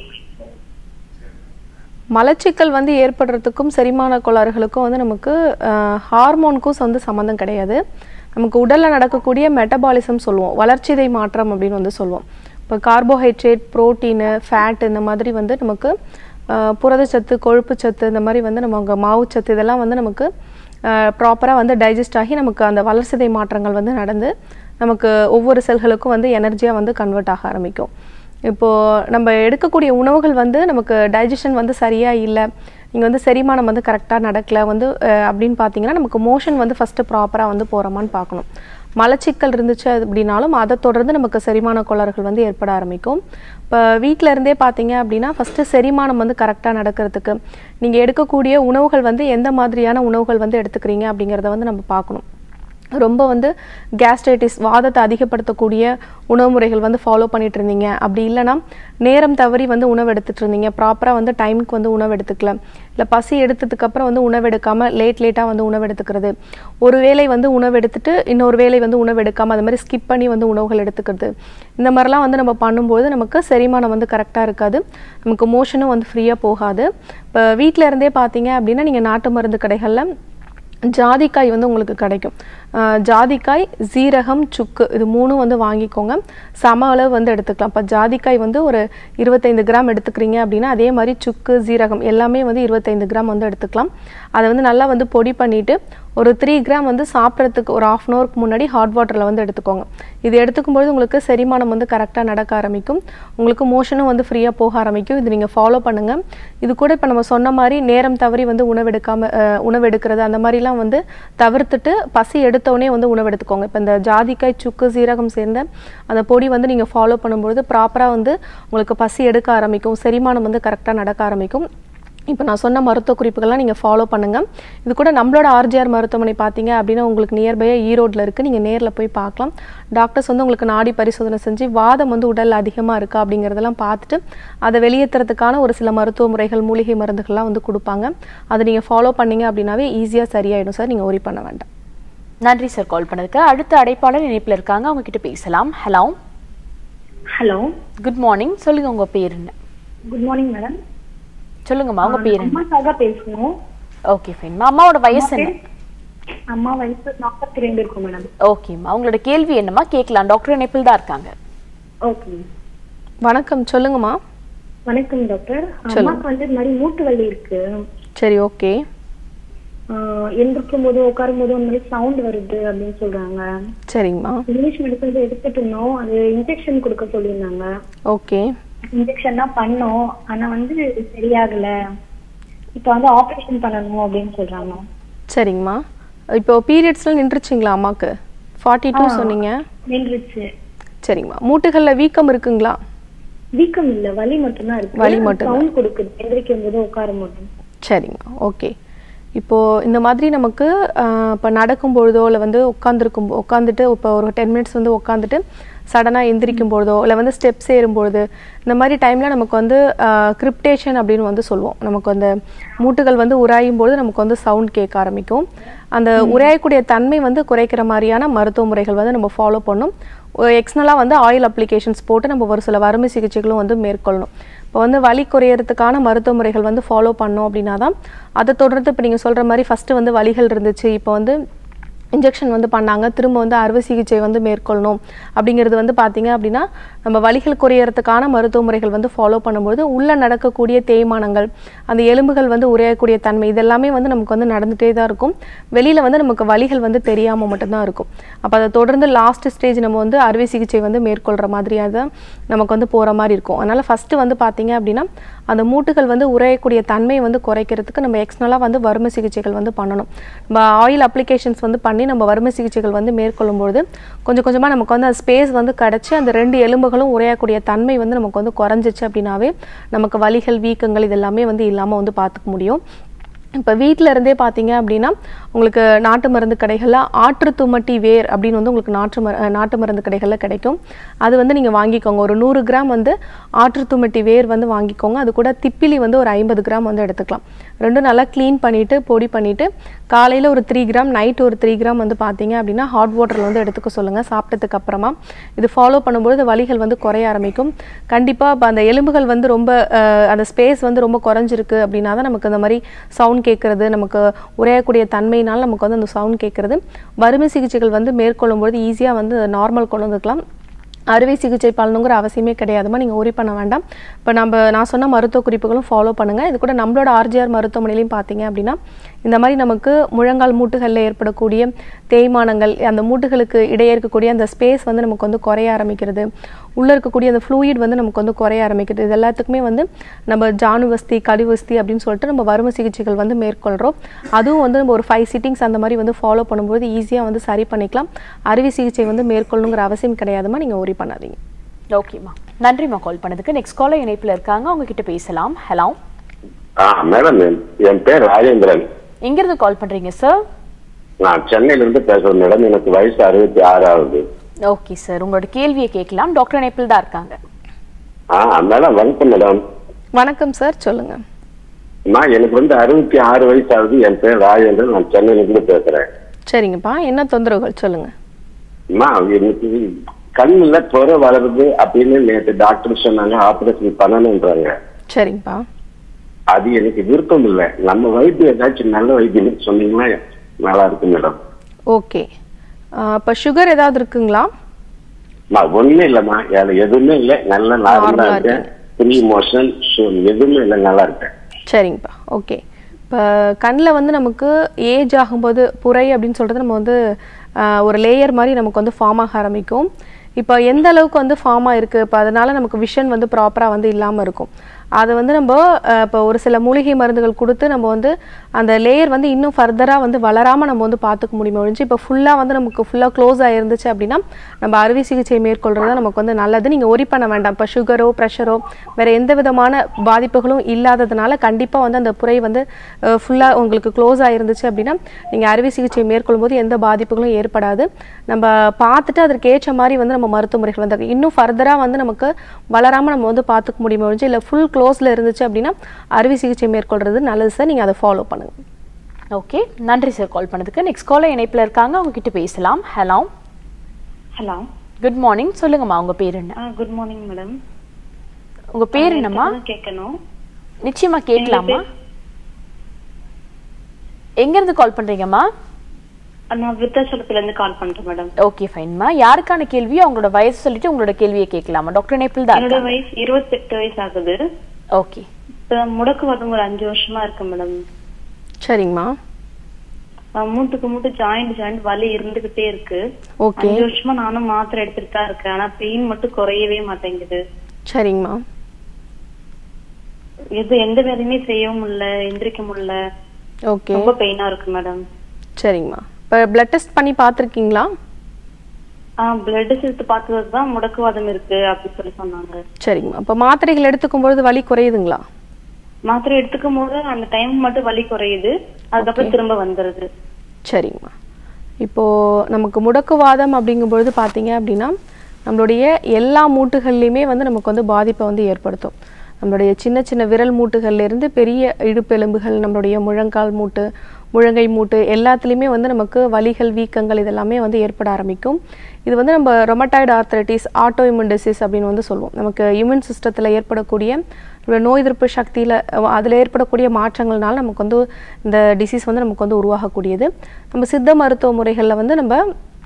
மலச்சிக்கல் வந்து ஏற்படுறதுக்கும் செரிமான கோளாறுகளுக்கும் வந்து நமக்கு ஹார்மோனுக்கும் வந்து சம்மந்தம் கிடையாது நமக்கு உடலில் நடக்கக்கூடிய மெட்டபாலிசம் சொல்லுவோம் வளர்ச்சிதை மாற்றம் அப்படின்னு வந்து சொல்லுவோம் இப்போ கார்போஹைட்ரேட் புரோட்டீனு ஃபேட் இந்த மாதிரி வந்து நமக்கு ஆஹ், புரதச்சத்து கொழுப்புச்சத்து இந்த மாதிரி வந்து நமக்கு மாவுச்சத்து இதெல்லாம் வந்து நமக்கு ப்ராப்பராக வந்து டைஜஸ்ட் ஆகி நமக்கு அந்த வளர்சிதை மாற்றங்கள் வந்து நடந்து நமக்கு ஒவ்வொரு செல்களுக்கும் வந்து எனர்ஜியாக வந்து கன்வெர்ட் ஆக ஆரம்பிக்கும் இப்போது நம்ம எடுக்கக்கூடிய உணவுகள் வந்து நமக்கு டைஜஷன் வந்து சரியாக இல்லை நீங்கள் வந்து செரிமானம் வந்து கரெக்டாக நடக்கல வந்து அஹ், அப்படின்னு பார்த்தீங்கன்னா நமக்கு மோஷன் வந்து ஃபஸ்ட்டு ப்ராப்பராக வந்து போகிறோமான்னு பார்க்கணும் மலச்சிக்கல் இருந்துச்சு அப்படின்னாலும் அதை தொடர்ந்து நமக்கு செரிமான கோளாறுகள் வந்து ஏற்பட ஆரம்பிக்கும் இப்போ வீட்டில் இருந்தே பார்த்தீங்க அப்படின்னா ஃபஸ்ட்டு செரிமானம் வந்து கரெக்டாக நடக்கிறதுக்கு நீங்கள் எடுக்கக்கூடிய உணவுகள் வந்து எந்த மாதிரியான உணவுகள் வந்து எடுத்துக்கிறீங்க அப்படிங்கிறத வந்து நம்ம பார்க்கணும் ரொம்ப வந்து கேஸ்ட்ரைட்டிஸ் வாதத்தை அதிகப்படுத்தக்கூடிய உணவு முறைகள் வந்து ஃபாலோ பண்ணிட்டு இருந்தீங்க அப்படி இல்லைன்னா நேரம் தவறி வந்து உணவு எடுத்துட்டு இருந்தீங்க ப்ராப்பராக வந்து டைமுக்கு வந்து உணவு எடுத்துக்கல இல்லை பசி எடுத்ததுக்கு அப்புறம் வந்து உணவு எடுக்காம லேட் லேட்டாக வந்து உணவு எடுத்துக்கிறது ஒரு வேளை வந்து உணவு எடுத்துட்டு இன்னொரு வேளை வந்து உணவு எடுக்காம அது மாதிரி ஸ்கிப் பண்ணி வந்து உணவுகள் எடுத்துக்கிறது இந்த மாதிரிலாம் வந்து நம்ம பண்ணும்போது நமக்கு செரிமானம் வந்து கரெக்டாக இருக்காது நமக்கு மோஷனும் வந்து ஃப்ரீயாக போகாது இப்போ வீட்டில் இருந்தே பார்த்தீங்க அப்படின்னா நீங்கள் நாட்டு மருந்து கடைகளில் ஜாதிக்காய் வந்து உங்களுக்கு கிடைக்கும் ஆஹ் ஜாதிக்காய் சீரகம் சுக்கு இது மூணும் வந்து வாங்கிக்கோங்க சம அளவு வந்து எடுத்துக்கலாம் இப்போ ஜாதிக்காய் வந்து ஒரு இருபத்தைந்து கிராம் எடுத்துக்கிறீங்க அப்படின்னா அதே மாதிரி சுக்கு சீரகம் எல்லாமே வந்து இருபத்தைந்து கிராம் வந்து எடுத்துக்கலாம் அதை வந்து நல்லா வந்து பொடி பண்ணிவிட்டு ஒரு த்ரீ கிராம் வந்து சாப்பிட்றதுக்கு ஒரு ஆஃப் அன் ஹவருக்கு முன்னாடி ஹாட் வாட்டரில் வந்து எடுத்துக்கோங்க இது எடுத்துக்கும்போது உங்களுக்கு செரிமானம் வந்து கரெக்டாக நடக்க ஆரம்பிக்கும் உங்களுக்கு மோஷனும் வந்து ஃப்ரீயாக போக ஆரம்பிக்கும் இது நீங்கள் ஃபாலோ பண்ணுங்கள் இது கூட இப்போ நம்ம சொன்ன மாதிரி நேரம் தவறி வந்து உணவு எடுக்காம அஹ், உணவு எடுக்கிறது அந்த மாதிரிலாம் வந்து தவிர்த்துட்டு பசி எடுத்தோடனே வந்து உணவு எடுத்துக்கோங்க இப்போ இந்த ஜாதிக்காய் சுக்கு சீரகம் சேர்ந்த அந்த பொடி வந்து நீங்கள் ஃபாலோ பண்ணும்பொழுது ப்ராப்பராக வந்து உங்களுக்கு பசி எடுக்க ஆரம்பிக்கும் செரிமானம் வந்து கரெக்டாக நடக்க ஆரம்பிக்கும் இப்போ நான் சொன்ன மருத்துவ குறிப்புகள்லாம் நீங்கள் ஃபாலோ பண்ணுங்கள் இது கூட நம்மளோட ஆர்ஜிஆர் மருத்துவமனை பார்த்தீங்க அப்படின்னா உங்களுக்கு நியர்பையாக ஈரோட்டில் இருக்குது நீங்கள் நேரில் போய் பார்க்கலாம் டாக்டர்ஸ் வந்து உங்களுக்கு நாடி பரிசோதனை செஞ்சு வாதம் வந்து உடல் அதிகமாக இருக்கா அப்படிங்கிறதெல்லாம் பார்த்துட்டு அதை வெளியேற்றுறதுக்கான ஒரு சில மருத்துவ முறைகள் மூலிகை மருந்துகள்லாம் வந்து கொடுப்பாங்க அதை நீங்கள் ஃபாலோ பண்ணீங்க அப்படின்னாவே ஈஸியாக சரியாயிடும் சார் நீங்கள் ஒரி பண்ண வேண்டாம் நன்றி சார் கால் பண்ணதுக்கு அடுத்த அடைப்பாளர் இணைப்பில் இருக்காங்க அவங்க கிட்ட பேசலாம் ஹலோ ஹலோ குட் மார்னிங் சொல்லுங்க உங்க பேர் என்ன குட் மார்னிங் மேடம் சொல்லுங்கம்மா உங்க பேர் என்ன அம்மாக்காக பேசணும் ஓகே ஃபைன்மா அம்மாவோட வயசு என்ன அம்மா வயசு நாற்பத்தி ரெண்டு இருக்கும் மேடம் ஓகேம்மா உங்களோட கேள்வி என்னம்மா கேட்கலாம் டாக்டர் இணைப்பில் தான் இருக்காங்க ஓகே வணக்கம் சொல்லுங்கம்மா வணக்கம் டாக்டர் அம்மாக்கு வந்து இந்த மாதிரி மூட்டு வலி இருக்கு சரி ஓகே ஆஹ் எந்திரிக்கும் போது உட்காரும் போது அந்த மாதிரி சவுண்ட் வருது அப்படின்னு சொல்றாங்க சரிங்கம்மா இங்கிலீஷ் மெடிசன்ஸ் எடுத்துட்டு இருந்தோம் அது இன்ஜெக்ஷன் கொடுக்க சொல்லியிருந்தாங்க ஓகே இன்ஜெக்ஷன் தான் பண்ணோம் ஆனா வந்து சரியாகல இப்போ வந்து ஆபரேஷன் பண்ணணும் அப்படின்னு சொல்றாங்க சரிங்கம்மா இப்போ பீரியட்ஸ்லாம் நின்றுச்சிங்களா அம்மாவுக்கு ஃபார்ட்டி டூ சொன்னீங்க நின்றுச்சு சரிங்கம்மா மூட்டுகளில் வீக்கம் இருக்குங்களா வீக்கம் இல்ல வலி மட்டும்தான் இருக்கு வலி மட்டும்தான். சவுண்ட் கொடுக்குது எந்திரிக்கும் போது உட்காரும் போது சரிங்கம்மா ஓகே இப்போது இந்த மாதிரி நமக்கு இப்போ நடக்கும் பொழுதோ இல்லை வந்து உட்காந்துருக்கும் உட்காந்துட்டு இப்போ ஒரு டென் மினிட்ஸ் வந்து உட்காந்துட்டு சடனாக எந்திரிக்கும் பொழுதோ இல்லை வந்து ஸ்டெப்ஸ் ஏறும்பொழுது இந்த மாதிரி டைமில் நமக்கு வந்து கிரிப்டேஷன் அப்படின்னு வந்து சொல்லுவோம் நமக்கு அந்த மூட்டுகள் வந்து உராயும் பொழுது நமக்கு வந்து சவுண்ட் கேட்க ஆரம்பிக்கும் அந்த உராயக்கூடிய தன்மை வந்து குறைக்கிற மாதிரியான மருத்துவ முறைகள் வந்து நம்ம ஃபாலோ பண்ணணும் எக்ஸ்னலாக வந்து ஆயில் அப்ளிகேஷன்ஸ் போட்டு நம்ம ஒரு சில வறுமை சிகிச்சைகளும் வந்து மேற்கொள்ளணும் இப்போ வந்து வலி குறையறதுக்கான மருத்துவ முறைகள் வந்து ஃபாலோ பண்ணோம் அப்படின்னா தான் அதை தொடர்ந்து இப்போ நீங்கள் சொல்கிற மாதிரி ஃபஸ்ட்டு வந்து வலிகள் இருந்துச்சு இப்போ வந்து இன்ஜெக்ஷன் வந்து பண்ணாங்க திரும்ப வந்து அறுவை சிகிச்சை வந்து மேற்கொள்ளணும் அப்படிங்கிறது வந்து பார்த்தீங்க அப்படின்னா நம்ம வலிகள் குறையறதுக்கான மருத்துவ முறைகள் வந்து ஃபாலோ பண்ணும்போது உள்ள நடக்கக்கூடிய தேய்மானங்கள் அந்த எலும்புகள் வந்து உரையக்கூடிய தன்மை இதெல்லாமே வந்து நமக்கு வந்து நடந்துகிட்டே தான் இருக்கும் வெளியில் வந்து நமக்கு வலிகள் வந்து தெரியாமல் மட்டும்தான் இருக்கும் அப்போ அதை தொடர்ந்து லாஸ்ட் ஸ்டேஜ் நம்ம வந்து அறுவை சிகிச்சை வந்து மேற்கொள்கிற மாதிரியாக தான் நமக்கு வந்து போகிற மாதிரி இருக்கும் அதனால் ஃபஸ்ட்டு வந்து பார்த்தீங்க அப்படின்னா அந்த மூட்டுகள் வந்து உரையக்கூடிய தன்மையை வந்து குறைக்கிறதுக்கு நம்ம எக்ஸ்னலாக வந்து வறுமை சிகிச்சைகள் வந்து பண்ணணும் நம்ம ஆயில் அப்ளிகேஷன்ஸ் வந்து பண்ணி நம்ம வறுமை சிகிச்சைகள் வந்து மேற்கொள்ளும்பொழுது கொஞ்சம் கொஞ்சமாக நமக்கு வந்து அந்த ஸ்பேஸ் வந்து கிடச்சி அந்த ரெண்டு எலும்புகளும் உரையக்கூடிய தன்மை வந்து நமக்கு வந்து குறைஞ்சிச்சு அப்படின்னாவே நமக்கு வலிகள் வீக்கங்கள் இதெல்லாமே வந்து இல்லாமல் வந்து பார்த்துக்க முடியும் இப்போ வீட்டில் இருந்தே பார்த்தீங்க அப்படின்னா உங்களுக்கு நாட்டு மருந்து கடைகளில் ஆற்று துமட்டி வேர் அப்படின்னு வந்து உங்களுக்கு நாட்டு மரு அஹ் நாட்டு மருந்து கடைகளில் கிடைக்கும் அது வந்து நீங்கள் வாங்கிக்கோங்க ஒரு நூறு கிராம் வந்து ஆற்று துமட்டி வேர் வந்து வாங்கிக்கோங்க அது கூட திப்பிலி வந்து ஒரு ஐம்பது கிராம் வந்து எடுத்துக்கலாம் ரெண்டும் நல்லா க்ளீன் பண்ணிவிட்டு பொடி பண்ணிவிட்டு காலையில் ஒரு த்ரீ கிராம் நைட் ஒரு த்ரீ கிராம் வந்து பார்த்தீங்க அப்படின்னா ஹாட் வாட்டரில் வந்து எடுத்துக்க சொல்லுங்கள் சாப்பிட்டதுக்கு அப்புறமா இது ஃபாலோ பண்ணும்பொழுது வலிகள் வந்து குறைய ஆரம்பிக்கும் கண்டிப்பாக இப்போ அந்த எலும்புகள் வந்து ரொம்ப அஹ், அந்த ஸ்பேஸ் வந்து ரொம்ப குறைஞ்சிருக்கு அப்படின்னா தான் நமக்கு இந்த மாதிரி சவுண்ட் கேட்குறது நமக்கு உரையக்கூடிய தன்மையினால் நமக்கு வந்து அந்த சவுண்ட் கேட்குறது வறுமை சிகிச்சைகள் வந்து மேற்கொள்ளும்பொழுது ஈஸியாக வந்து நார்மல் கொண்டு வந்துக்கலாம் அறுவை சிகிச்சை பண்ணணுங்கிற அவசியமே கிடையாதுமா நீங்கள் ஒரி பண்ண வேண்டாம் இப்போ நம்ம நான் சொன்ன மருத்துவ குறிப்புகளும் ஃபாலோ பண்ணுங்கள் இது கூட நம்மளோட ஆர்ஜிஆர் மருத்துவமனையிலையும் பார்த்தீங்க அப்படின்னா இந்த மாதிரி நமக்கு முழங்கால் மூட்டுகளில் ஏற்படக்கூடிய தேய்மானங்கள் அந்த மூட்டுகளுக்கு இடையே இருக்கக்கூடிய அந்த ஸ்பேஸ் வந்து நமக்கு வந்து குறைய ஆரம்பிக்கிறது உள்ளே இருக்கக்கூடிய அந்த ஃப்ளூயிட் வந்து நமக்கு வந்து குறைய ஆரம்பிக்கிறது இது எல்லாத்துக்குமே வந்து நம்ம ஜானுவஸ்தி கடிவஸ்தி அப்படின்னு சொல்லிட்டு நம்ம வறுமை சிகிச்சைகள் வந்து மேற்கொள்கிறோம் அதுவும் வந்து நம்ம ஒரு ஃபைவ் சிட்டிங்ஸ் அந்த மாதிரி வந்து ஃபாலோ பண்ணும்போது ஈஸியாக வந்து சரி பண்ணிக்கலாம் அறுவை சிகிச்சை வந்து மேற்கொள்ளணுங்கிற அவசியம் கிடையாதுமா நீங்கள் ஒரி பண்ணாதீங்க ஓகேம்மா நன்றிம்மா கால் பண்ணதுக்கு நெக்ஸ்ட் காலர் இணைப்புல இருக்காங்க அவங்க கிட்ட பேசலாம் ஹலோ ஆ மேடம் என்- என் பேர் ராஜேந்திரன் எங்கிருந்து கால் பண்றீங்க சார் நான் சென்னையில இருந்து பேசுறேன் மேடம் எனக்கு வயசு அறுபத்தி ஆறு ஆகுது ஓகே சார் உங்களோட கேள்வியை கேட்கலாம் டாக்டர் இணைப்பில் தான் இருக்காங்க ஆ மேடம் வணக்கம் மேடம் வணக்கம் சார் சொல்லுங்கள் நான் எனக்கு வந்து அறுபத்தி ஆறு வயசு ஆகுது என் பேர் ராஜேந்திரன் நான் சென்னையில இருந்து பேசுறேன் சரிங்கப்பா என்ன தொந்தரவுகள் சொல்லுங்கள் அம்மா எனக்கு கண்ணுல புற வளருது அப்படின்னு நேற்று டாக்டர் சொன்னாங்க ஆபரேஷன் பண்ணணுன்றாங்க சரிங்கப்பா அது எனக்கு விருப்பம் இல்லை நம்ம வைத்தியம் ஏதாச்சும் நல்ல வைத்தியம் சொன்னீங்கன்னா நல்லா இருக்கும் மேடம் ஓகே இப்போ சுகர் ஏதாவது இருக்குங்களா நான் ஒண்ணும் இல்லம்மா அதுல எதுவுமே இல்லை நல்ல நார்மலா Normal ஆ இருக்கேன் ஃப்ரீ மோஷன் எதுவுமே இல்லை நல்லா இருக்கேன் சரிங்கப்பா ஓகே இப்போ கண்ணில் வந்து நமக்கு ஏஜ் ஆகும்போது புரை அப்படின்னு சொல்கிறது நம்ம வந்து ஆஹ், ஒரு லேயர் மாதிரி நமக்கு வந்து ஃபார்ம் ஆக ஆரம்பிக்கும் இப்போ எந்த அளவுக்கு வந்து ஃபார்ம் ஆயிருக்கு இப்போ அதனால நமக்கு விஷன் வந்து ப்ராப்பராக வந்து இல்லாமல் இருக்கும் அதை வந்து நம்ம அஹ், இப்போ ஒரு சில மூலிகை மருந்துகள் கொடுத்து நம்ம வந்து அந்த லேயர் வந்து இன்னும் ஃபர்தராக வந்து வளராமல் நம்ம வந்து பார்த்துக்க முடியுமே ஒழிஞ்சு இப்போ ஃபுல்லாக வந்து நமக்கு ஃபுல்லாக க்ளோஸ் ஆயிருந்துச்சு அப்படின்னா நம்ம அறுவை சிகிச்சை மேற்கொள்கிறது நமக்கு வந்து நல்லது நீங்கள் ஒரி பண்ண வேண்டாம் இப்போ சுகரோ ப்ரெஷரோ வேறு எந்த விதமான பாதிப்புகளும் இல்லாததுனால கண்டிப்பாக வந்து அந்த புரை வந்து ஃபுல்லாக உங்களுக்கு க்ளோஸ் ஆயிருந்துச்சு அப்படின்னா நீங்கள் அறுவை சிகிச்சை மேற்கொள்ளும் போது எந்த பாதிப்புகளும் ஏற்படாது நம்ம பார்த்துட்டு அதற்கு ஏற்ற மாதிரி வந்து நம்ம மருத்துவ முறைகள் வந்து இன்னும் ஃபர்தராக வந்து நமக்கு வளராமல் நம்ம வந்து பார்த்துக்க முடியுமே ஒழிஞ்சு இல்லை ஃபுல் க்ளோஸில் இருந்துச்சு அப்படின்னா அறுவை சிகிச்சை மேற்கொள்றது நல்லது சார் நீங்கள் அதை ஃபாலோ பண்ணுங்கள் ஓகே நன்றி சார் கால் பண்ணதுக்கு நெக்ஸ்ட் காலர் இணைப்புல இருக்காங்க அவங்க கிட்ட பேசலாம் ஹலோ ஹலோ குட் மார்னிங் சொல்லுங்கம்மா உங்க பேர் என்ன ஆ குட் மார்னிங் மேடம் உங்க பேர் என்னம்மா கேட்கணும் நிச்சயமா கேட்கலாமா எங்க இருந்து கால் பண்றீங்கம்மா நான் விருத்தாச்சலத்துல இருந்து கால் பண்றேன் மேடம் ஓகே ஃபைன்மா யாருக்கான கேள்வியோ அவங்களோட வயசு சொல்லிட்டு உங்களோட கேள்வியை கேட்கலாமா டாக்டர் இணைப்பில் தான் என்னோட இருக்காங்க வயசு இருபத்தெட்டு வயசு ஆகுது ஓகே இப்ப முடக்குவாதம் ஒரு அஞ்சு வருஷமா இருக்கு மேடம் சரிங்கம்மா மூட்டுக்கு மூட்டு ஜாயிண்ட் ஜாயிண்ட் வலி இருந்துகிட்டே இருக்கு ஓகே அஞ்சு வருஷமா நானும் மாத்திரை எடுத்துட்டு தான் இருக்கேன் ஆனா பெயின் மட்டும் குறையவே மாட்டேங்குது சரிங்கம்மா எது எந்த வேலையுமே செய்யவும் முடியல எந்திரிக்க முடியல ஓகே ரொம்ப பெயினா இருக்கு மேடம் சரிங்கம்மா இப்போ பிளட் டெஸ்ட் பண்ணி பார்த்துருக்கீங்களா பிளட் சேர்த்து பார்த்தது தான் முடக்குவாதம் இருக்கு அப்படின்னு சொல்லி சொன்னாங்க சரிங்கம்மா அப்போ மாத்திரைகள் எடுத்துக்கும் பொழுது வலி குறையுதுங்களா மாத்திரை எடுத்துக்கும் போது அந்த டைம் மட்டும் வலி குறையுது அதுக்கப்புறம் திரும்ப வந்துருது சரிங்கம்மா இப்போது நமக்கு முடக்குவாதம் அப்படிங்கும்பொழுது பார்த்தீங்க அப்படின்னா நம்மளுடைய எல்லா மூட்டுகள்லையுமே வந்து நமக்கு வந்து பாதிப்பை வந்து ஏற்படுத்தும் நம்மளுடைய சின்ன சின்ன விரல் மூட்டுகள்ல இருந்து பெரிய இடுப்பெலும்புகள் நம்மளுடைய முழங்கால் மூட்டு முழங்கை மூட்டு எல்லாத்துலேயுமே வந்து நமக்கு வலிகள் வீக்கங்கள் இதெல்லாமே வந்து ஏற்பட ஆரம்பிக்கும் இது வந்து நம்ம rheumatoid arthritis auto immune disease அப்படின்னு வந்து சொல்லுவோம் நமக்கு இம்யூன் சிஸ்டத்தில் ஏற்படக்கூடிய நம்மளோட நோய் எதிர்ப்பு சக்தியில் அதில் ஏற்படக்கூடிய மாற்றங்கள்னால நமக்கு வந்து இந்த டிசீஸ் வந்து நமக்கு வந்து உருவாகக்கூடியது நம்ம சித்த மருத்துவ முறைகளில் வந்து நம்ம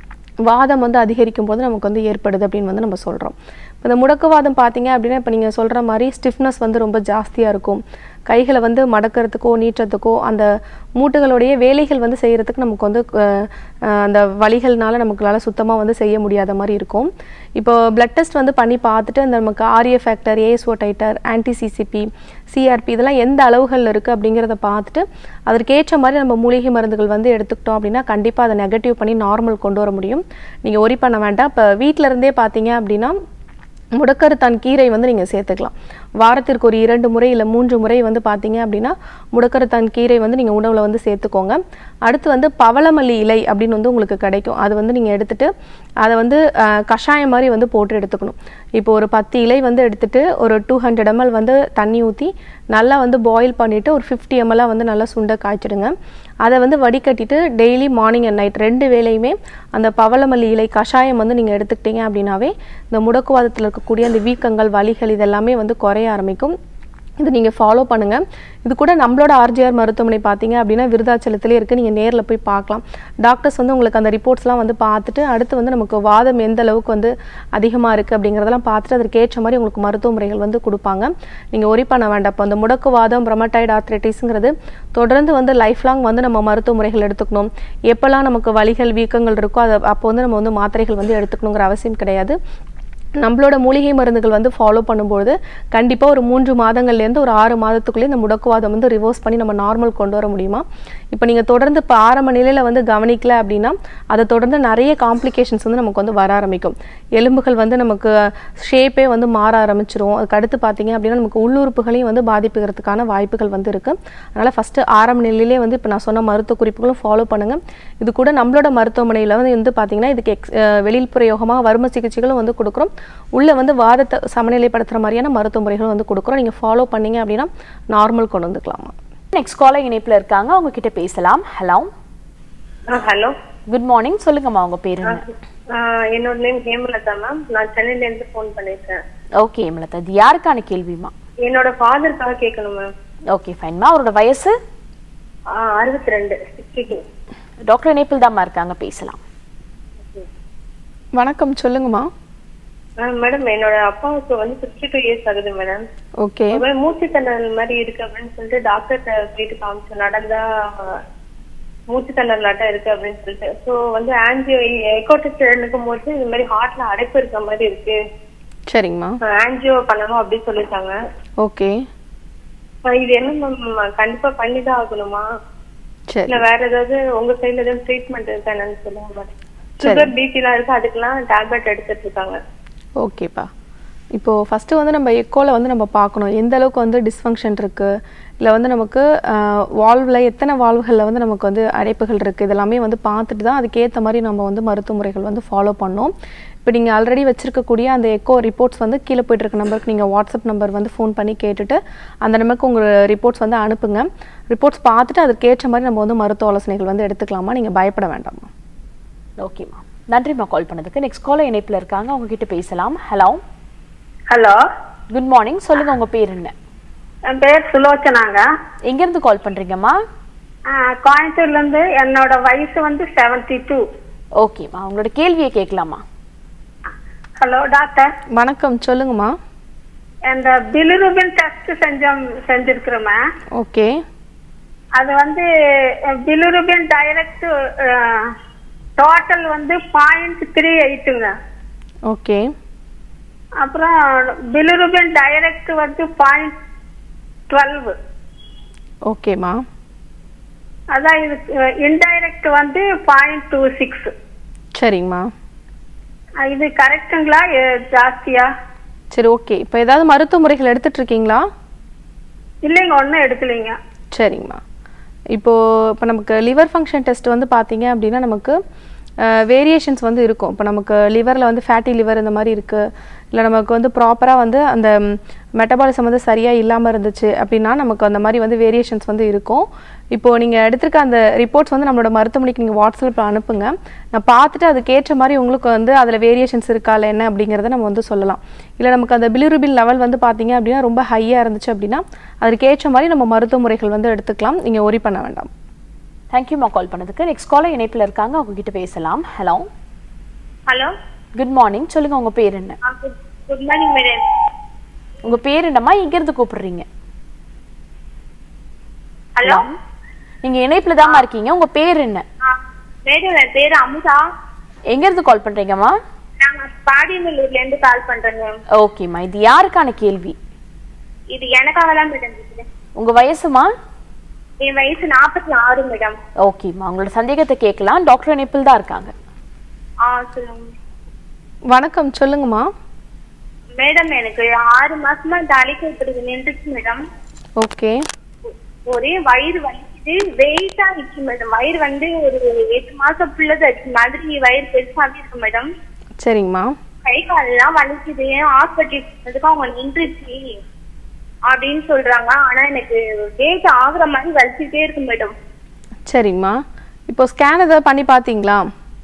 வாதம் வந்து அதிகரிக்கும் போது நமக்கு வந்து ஏற்படுது அப்படின்னு வந்து நம்ம சொல்கிறோம் இப்போ இந்த முடக்குவாதம் பார்த்தீங்க அப்படின்னா இப்போ நீங்கள் சொல்கிற மாதிரி ஸ்டிஃப்னஸ் வந்து ரொம்ப ஜாஸ்தியாக இருக்கும் கைகளை வந்து மடக்கிறதுக்கோ நீட்டுறதுக்கோ அந்த மூட்டுகளுடைய வேலைகள் வந்து செய்கிறதுக்கு நமக்கு வந்து அஹ், அஹ், அந்த வலிகள்னால நமக்குளால சுத்தமாக வந்து செய்ய முடியாத மாதிரி இருக்கும் இப்போ பிளட் டெஸ்ட் வந்து பண்ணி பார்த்துட்டு அந்த நமக்கு R A factor ASO titer anti CCP CRP இதெல்லாம் எந்த அளவுகளில் இருக்குது அப்படிங்கிறத பார்த்துட்டு அதற்கேற்ற மாதிரி நம்ம மூலிகை மருந்துகள் வந்து எடுத்துக்கிட்டோம் அப்படின்னா கண்டிப்பாக அதை நெகட்டிவ் பண்ணி நார்மல் கொண்டு வர முடியும் நீங்கள் ஒரி பண்ண வேண்டாம் இப்போ வீட்டில இருந்தே பார்த்தீங்க அப்படின்னா முடக்கருத்தான் கீரை வந்து நீங்கள் சேர்த்துக்கலாம் வாரத்திற்கு ஒரு இரண்டு முறை இல்லை மூன்று முறை வந்து பார்த்தீங்க அப்படின்னா முடக்கருத்தான் கீரை வந்து நீங்கள் உணவில் வந்து சேர்த்துக்கோங்க அடுத்து வந்து பவளமல்லி இலை அப்படின்னு வந்து உங்களுக்கு கிடைக்கும் அது வந்து நீங்கள் எடுத்துட்டு அதை வந்து அஹ், கஷாயம் மாதிரி வந்து போட்டு எடுத்துக்கணும் இப்போ ஒரு பத்து இலை வந்து எடுத்துட்டு ஒரு டூ ஹண்ட்ரட் எம்எல் வந்து தண்ணி ஊற்றி நல்லா வந்து பாயில் பண்ணிவிட்டு ஒரு ஃபிஃப்டி எம்எல்லாக வந்து நல்லா சுண்டை காய்ச்சிடுங்க அதை வந்து வடிகட்டிட்டு டெய்லி மார்னிங் அண்ட் நைட் ரெண்டு வேளையுமே அந்த பவளமல்லி இலை கஷாயம் வந்து நீங்கள் எடுத்துக்கிட்டீங்க அப்படின்னாவே இந்த முடக்குவாதத்தில் இருக்கக்கூடிய அந்த வீக்கங்கள் வலிகள் இதெல்லாமே வந்து குறைய ஆரம்பிக்கும் இது நீங்கள் ஃபாலோ பண்ணுங்கள் இது கூட நம்மளோட ஆர்ஜிஆர் மருத்துவமனை பார்த்தீங்க அப்படின்னா விருதாச்சலத்திலே இருக்குது நீங்கள் நேரில் போய் பார்க்கலாம் டாக்டர்ஸ் வந்து உங்களுக்கு அந்த ரிப்போர்ட்ஸ்லாம் வந்து பார்த்துட்டு அடுத்து வந்து நமக்கு வாதம் எந்த அளவுக்கு வந்து அதிகமாக இருக்குது அப்படிங்கிறதெல்லாம் பார்த்துட்டு அதற்கு ஏற்ற மாதிரி உங்களுக்கு மருத்துவ முறைகள் வந்து கொடுப்பாங்க நீங்கள் ஒரி பண்ண வேண்டாம் இப்போ அந்த முடக்குவாதம் பிரமட்டைடு ஆர்த்ரைட்டிஸுங்கிறது தொடர்ந்து வந்து லைஃப் லாங் வந்து நம்ம மருத்துவ முறைகள் எடுத்துக்கணும் எப்போல்லாம் நமக்கு வலிகள் வீக்கங்கள் இருக்கோ அதை அப்போ வந்து நம்ம வந்து மாத்திரைகள் வந்து எடுத்துக்கணுங்கிற அவசியம் கிடையாது நம்மளோட மூலிகை மருந்துகள் வந்து ஃபாலோ பண்ணும்போது கண்டிப்பாக ஒரு மூன்று மாதங்கள்லேருந்து ஒரு ஆறு மாதத்துக்குள்ளே இந்த முடக்குவாதம் வந்து ரிவர்ஸ் பண்ணி நம்ம நார்மல் கொண்டு வர முடியுமா இப்போ நீங்கள் தொடர்ந்து இப்போ ஆரம்ப நிலையில் வந்து கவனிக்கல அப்படின்னா அதை தொடர்ந்து நிறைய காம்ப்ளிகேஷன்ஸ் வந்து நமக்கு வந்து வர ஆரம்பிக்கும் எலும்புகள் வந்து நமக்கு ஷேப்பே வந்து மாற ஆரம்பிச்சிரும் அதுக்கு அடுத்து பார்த்தீங்க அப்படின்னா நமக்கு உள்ளுறுப்புகளையும் வந்து பாதிப்புகிறதுக்கான வாய்ப்புகள் வந்து இருக்குது அதனால் ஃபஸ்ட்டு ஆரம்ப நிலையிலே வந்து இப்போ நான் சொன்ன மருத்துவ குறிப்புகளும் ஃபாலோ பண்ணுங்கள் இது கூட நம்மளோட மருத்துவமனையில் வந்து வந்து பார்த்தீங்கன்னா இதுக்கு எக்ஸ் அஹ் வெளியில் பிரயோகமாக வரும சிகிச்சைகளும் வந்து கொடுக்குறோம் உள்ளே வந்து வாதத்தை சமநிலைப்படுத்துகிற மாதிரியான மருத்துவ முறைகள் வந்து கொடுக்குறோம் நீங்கள் ஃபாலோ பண்ணீங்க அப்படின்னா நார்மல் கொண்டு வந்துக்கலாமா நெக்ஸ்ட் காலர் இணைப்புல இருக்காங்க அவங்க கிட்ட பேசலாம் ஹலோ ஹலோ குட் மார்னிங் சொல்லுங்கம்மா உங்க பேரு என்ன என்னோட நேம் ஹேமலதா மேம் நான் சென்னையில இருந்து ஃபோன் பண்ணிருக்கேன் ஓகே மிளதா இது யாருக்கான கேள்விமா என்னோட ஃபாதருக்காக கேட்கணும் மேம் ஓகே ஃபைன்மா அவரோட வயசு அறுபத்தி ரெண்டு சிக்ஸ்டி டூ டாக்டர் இணைப்பில் தாம்மா இருக்காங்க பேசலாம் வணக்கம் சொல்லுங்கம்மா மேடம் என்னோட அப்பாவுக்கு வந்து சிக்ஸ்டி டூ இயர்ஸ் ஆகுது மேடம் ஓகே ஒரு மாதிரி மூச்சு திணறல் மாதிரி இருக்கு அப்படின்னு சொல்லிட்டு டாக்டர்கிட்ட போயிட்டு காமிச்சோம் நடந்தா மூச்சு திணறலாட்டம் இருக்கு அப்படின்னு சொல்லிட்டு ஸோ வந்து ஆன்ஜியோ எக்கோட்டிஸ்ட் எடுக்கும் போது இந்த மாதிரி ஹார்ட்ல அடைப்பு இருக்க மாதிரி இருக்கு சரிங்கம்மா ஆன்ஜியோ பண்ணணும் அப்படின்னு சொல்லிருக்காங்க ஓகே அஹ் இது என்ன மேம் கண்டிப்பா பண்ணிதான் ஆகணுமா சரி இல்ல வேற ஏதாவது உங்க சைடுல ஏதாவது ட்ரீட்மெண்ட் இருக்கா என்னன்னு சொல்லுங்க மேடம் சுகர் பிபி எல்லாம் இருக்கு அதுக்கெல்லாம் டேப்லெட் எடுத்துட்டு இருக்காங்க ஓகேப்பா இப்போது ஃபஸ்ட்டு வந்து நம்ம எக்கோவில் வந்து நம்ம பார்க்கணும் எந்த அளவுக்கு வந்து டிஸ்ஃபங்க்ஷன் இருக்குது இல்லை வந்து நமக்கு வால்வில் எத்தனை வால்வுகளில் வந்து நமக்கு வந்து அடைப்புகள் இருக்குது இதெல்லாமே வந்து பார்த்துட்டு தான் அதுக்கேற்ற மாதிரி நம்ம வந்து மருத்துவ முறைகள் வந்து ஃபாலோ பண்ணோம் இப்போ நீங்கள் ஆல்ரெடி வச்சிருக்கக்கூடிய அந்த எக்கோ ரிப்போர்ட்ஸ் வந்து கீழே போயிட்டு இருக்க நம்பருக்கு நீங்கள் வாட்ஸ்அப் நம்பர் வந்து ஃபோன் பண்ணி கேட்டுட்டு அந்த நம்பருக்கு உங்கள் ரிப்போர்ட்ஸ் வந்து அனுப்புங்க ரிப்போர்ட்ஸ் பார்த்துட்டு அதுக்கேற்ற மாதிரி நம்ம வந்து மருத்துவ ஆலோசனைகள் வந்து எடுத்துக்கலாமா நீங்கள் பயப்பட வேண்டாமா ஓகேம்மா நன்றிம்மா கால் பண்ணதுக்கு நெக்ஸ்ட் காலர் இணைப்புல இருக்காங்க அவங்க கிட்ட பேசலாம் ஹலோ ஹலோ குட் மார்னிங் சொல்லுங்க உங்க பேர் என்ன என் பேர் சுலோச்சனாங்க எங்க இருந்து கால் பண்றீங்கம்மா ஆ, கோயம்புத்தூர்ல இருந்து என்னோட வயசு வந்து செவன்டி டூ ஓகேம்மா உங்களோட கேள்வியை கேட்கலாமா ஹலோ டாக்டர் வணக்கம் சொல்லுங்கம்மா இந்த பிலிருபின் டெஸ்ட் செஞ்சோம் செஞ்சிருக்கிறோமே ஓகே அது வந்து பிலிருபின் டைரக்ட் டோட்டல் வந்து பாயிண்ட் த்ரீ எயிட்டுங்க ஓகே அப்புறம் பிலிருபின் டைரக்ட் வந்து பாயிண்ட் டுவெல் ஓகேம்மா அதான் இது இன்டைரக்ட் வந்து பாயிண்ட் டூ சிக்ஸ் சரிங்கம்மா அஹ் இது கரெக்டுங்களா எ- ஜாஸ்தியா சரி ஓகே இப்போ ஏதாவது மருத்துவ முறைகள் எடுத்துட்டு இருக்கீங்களா இல்லைங்க ஒன்றும் எடுக்கலைங்க சரிங்கம்மா இப்போது இப்போ நமக்கு லிவர் ஃபங்க்ஷன் டெஸ்ட் வந்து பார்த்தீங்க அப்படின்னா நமக்கு வேரியேஷன்ஸ் வந்து இருக்கும் இப்போ நமக்கு லிவரில் வந்து ஃபேட்டி லிவர் இந்த மாதிரி இருக்குது இல்லை நமக்கு வந்து ப்ராப்பராக வந்து அந்த மெட்டபாலிசம் வந்து சரியாக இல்லாமல் இருந்துச்சு அப்படின்னா நமக்கு அந்த மாதிரி வந்து வேரியேஷன்ஸ் வந்து இருக்கும் இப்போது நீங்கள் எடுத்திருக்க அந்த ரிப்போர்ட்ஸ் வந்து நம்மளோட மருத்துவமனைக்கு நீங்கள் வாட்ஸ்அப்பில் அனுப்புங்க நான் பார்த்துட்டு அதுக்கேற்ற மாதிரி உங்களுக்கு வந்து அதில் வேரியேஷன்ஸ் இருக்கா இல்லை என்ன அப்படிங்கிறத நம்ம வந்து சொல்லலாம் இல்லை நமக்கு அந்த பிலிருபின் லெவல் வந்து பார்த்தீங்க அப்படின்னா ரொம்ப ஹையாக இருந்துச்சு அப்படின்னா அதுக்கேற்ற மாதிரி நம்ம மருத்துவ முறைகள் வந்து எடுத்துக்கலாம் நீங்கள் ஒரி பண்ண வேண்டாம் தேங்க்யூமா கால் பண்ணதுக்கு நெக்ஸ்ட் காலர் இணைப்புல இருக்காங்க அவங்க கிட்ட பேசலாம் ஹலோ ஹலோ குட் மார்னிங் சொல்லுங்க உங்க பேர் என்ன குட் மார்னிங் மேடம் உங்க பேர் என்னம்மா எங்க இருந்து கூப்பிடுறீங்க ஹலோ நீங்க இணைப்புல தாம்மா இருக்கீங்க உங்க பேர் என்ன மேடம் என் பேரு அமுதா எங்க இருந்து கால் பண்றீங்கம்மா நாங்க பாடியநல்லூர்ல இருந்து கால் பண்றேங்க ஓகேம்மா இது யாருக்கான கேள்வி இது எனக்காக தான் மேடம் இருக்குது உங்க வயசுமா என் வயசு நாற்பத்தி ஆறு மேடம் ஓகேம்மா உங்களோட சந்தேகத்தை கேட்கலாம் டாக்டர் இணைப்பில் தான் இருக்காங்க ஆ சொல்லுங்க வணக்கம் சொல்லுங்கம்மா மேடம் எனக்கு ஆறு மாசமா தலைக்கு இப்படி நின்றுச்சு மேடம் ஓகே ஒரே வயிறு வலிக்குது வெயிட்டா இருக்கு மேடம் வயிறு வந்து ஒரு எட்டு மாசம் புள்ளது இருக்கு மாதிரி வயிறு பெருசாவே இருக்கு மேடம் சரிங்கம்மா கை காலெல்லாம் வலிக்குது ஹாஸ்பிட்டல் போனதுக்கு அவங்க நின்றுச்சு அப்படின்னு சொல்றாங்க ஆனா எனக்கு டேட் ஆகுற மாதிரி வலிச்சுட்டே இருக்கு மேடம் சரிங்கம்மா இப்போ ஸ்கேன் ஏதாவது பண்ணி பார்த்தீங்களா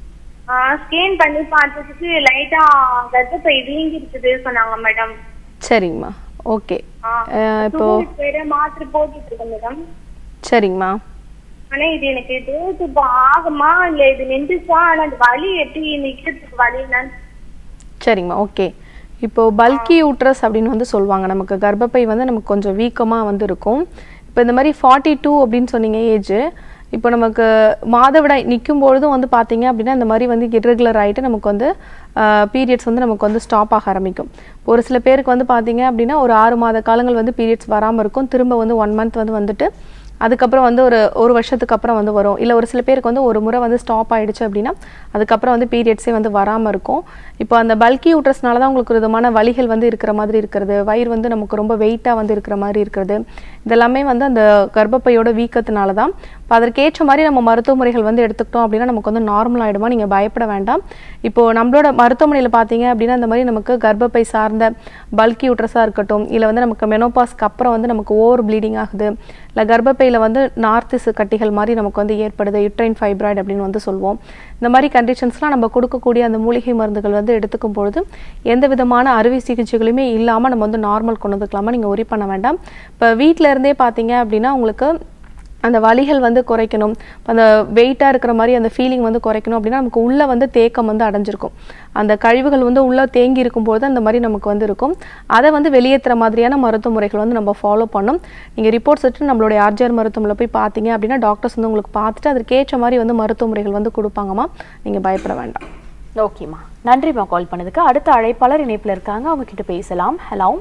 ஸ்கேன் பண்ணி பார்த்ததுக்கு லைட்டா கர்ப்பப்பை வீங்கி இருக்குது சொன்னாங்க மேடம் சரிங்கம்மா ஓகே இப்போ வேற மாத்திரை போட்டுட்டு இருக்கேன் மேடம் சரிங்கம்மா ஆனா இது எனக்கு டேட் இப்போ ஆகுமா இல்ல இது நின்றுச்சா ஆனா அந்த வலி எப்படி நிக்கிறதுக்கு வலி என்னன்னு சரிங்கம்மா ஓகே இப்போ பல்கி யூட்ரஸ் அப்படின்னு வந்து சொல்லுவாங்க நமக்கு கர்ப்பப்பை வந்து நமக்கு கொஞ்சம் வீக்கமாக வந்து இருக்கும் இப்போ இந்த மாதிரி ஃபார்ட்டி டூ அப்படின்னு சொன்னீங்க ஏஜ் இப்போ நமக்கு மாதவிடாய் நிற்கும் பொழுதும் வந்து பார்த்தீங்க அப்படின்னா இந்த மாதிரி வந்து இர்ரெகுலர் ஆகிட்டு நமக்கு வந்து பீரியட்ஸ் வந்து நமக்கு வந்து ஸ்டாப் ஆக ஆரம்பிக்கும் ஒரு சில பேருக்கு வந்து பார்த்தீங்க அப்படின்னா ஒரு ஆறு மாத காலங்கள் வந்து பீரியட்ஸ் வராமல் இருக்கும் திரும்ப வந்து ஒன் மந்த் வந்து வந்துட்டு அதுக்கப்புறம் வந்து ஒரு ஒரு வருஷத்துக்கு அப்புறம் வந்து வரும் இல்லை ஒரு சில பேருக்கு வந்து ஒரு முறை வந்து ஸ்டாப் ஆயிடுச்சு அப்படின்னா அதுக்கப்புறம் வந்து பீரியட்ஸே வந்து வராமல் இருக்கும் இப்போ அந்த பல்கி யூட்ரஸ்னால தான் உங்களுக்கு ஒரு விதமான வலிகள் வந்து இருக்கிற மாதிரி இருக்கிறது வயிறு வந்து நமக்கு ரொம்ப வெயிட்டாக வந்து இருக்கிற மாதிரி இருக்கிறது இதெல்லாமே வந்து அந்த கர்ப்பப்பையோட வீக்கத்தினால தான் இப்போ அதற்கேற்ற மாதிரி நம்ம மருத்துவ முறைகள் வந்து எடுத்துக்கிட்டோம் அப்படின்னா நமக்கு வந்து நார்மல் ஆகிடுமா நீங்கள் பயப்பட வேண்டாம் இப்போ நம்மளோட மருத்துவமனையில் பார்த்தீங்க அப்படின்னா இந்த மாதிரி நமக்கு கர்ப்பப்பை சார்ந்த பல்கி யூட்ரஸாக இருக்கட்டும் இல்லை வந்து நமக்கு மெனோபாஸ்க்கு அப்புறம் வந்து நமக்கு ஓவர் ப்ளீடிங் ஆகுது இல்லை கர்ப்பப்பையில் வந்து நார்த்திசு கட்டிகள் மாதிரி நமக்கு வந்து ஏற்படுது யுட்ரைன் ஃபைப்ராய்டு அப்படின்னு வந்து சொல்லுவோம் இந்த மாதிரி கண்டிஷன்ஸ்லாம் நம்ம கொடுக்கக்கூடிய அந்த மூலிகை மருந்துகள் வந்து எடுத்துக்கும் பொழுது எந்த விதமான அறுவை சிகிச்சைகளுமே இல்லாமல் நம்ம வந்து நார்மல் கொண்டு வந்துக்கலாமா நீங்கள் ஒரி பண்ண வேண்டாம் இப்போ வீட்டில் இருந்தே பார்த்தீங்க அப்படின்னா உங்களுக்கு அந்த வலிகள் வந்து குறைக்கணும் அந்த வெயிட்டாக இருக்கிற மாதிரி அந்த ஃபீலிங் வந்து குறைக்கணும் அப்படின்னா நமக்கு உள்ளே வந்து தேக்கம் வந்து அடைஞ்சிருக்கும் அந்த கழிவுகள் வந்து உள்ளே தேங்கி இருக்கும்போது அந்த மாதிரி நமக்கு வந்து இருக்கும் அதை வந்து வெளியேற்றுற மாதிரியான மருத்துவ முறைகள் வந்து நம்ம ஃபாலோ பண்ணணும் நீங்கள் ரிப்போர்ட்ஸ் எடுத்து நம்மளுடைய ஆர்ஜிஆர் மருத்துவமனையில் போய் பார்த்தீங்க அப்படின்னா டாக்டர்ஸ் வந்து உங்களுக்கு பார்த்துட்டு அதற்கேற்ற மாதிரி வந்து மருத்துவ முறைகள் வந்து கொடுப்பாங்கம்மா நீங்கள் பயப்பட வேண்டாம் ஓகேம்மா நன்றிம்மா கால் பண்ணதுக்கு அடுத்த அழைப்பாளர் இணைப்புல இருக்காங்க அவங்க கிட்ட பேசலாம் ஹலோ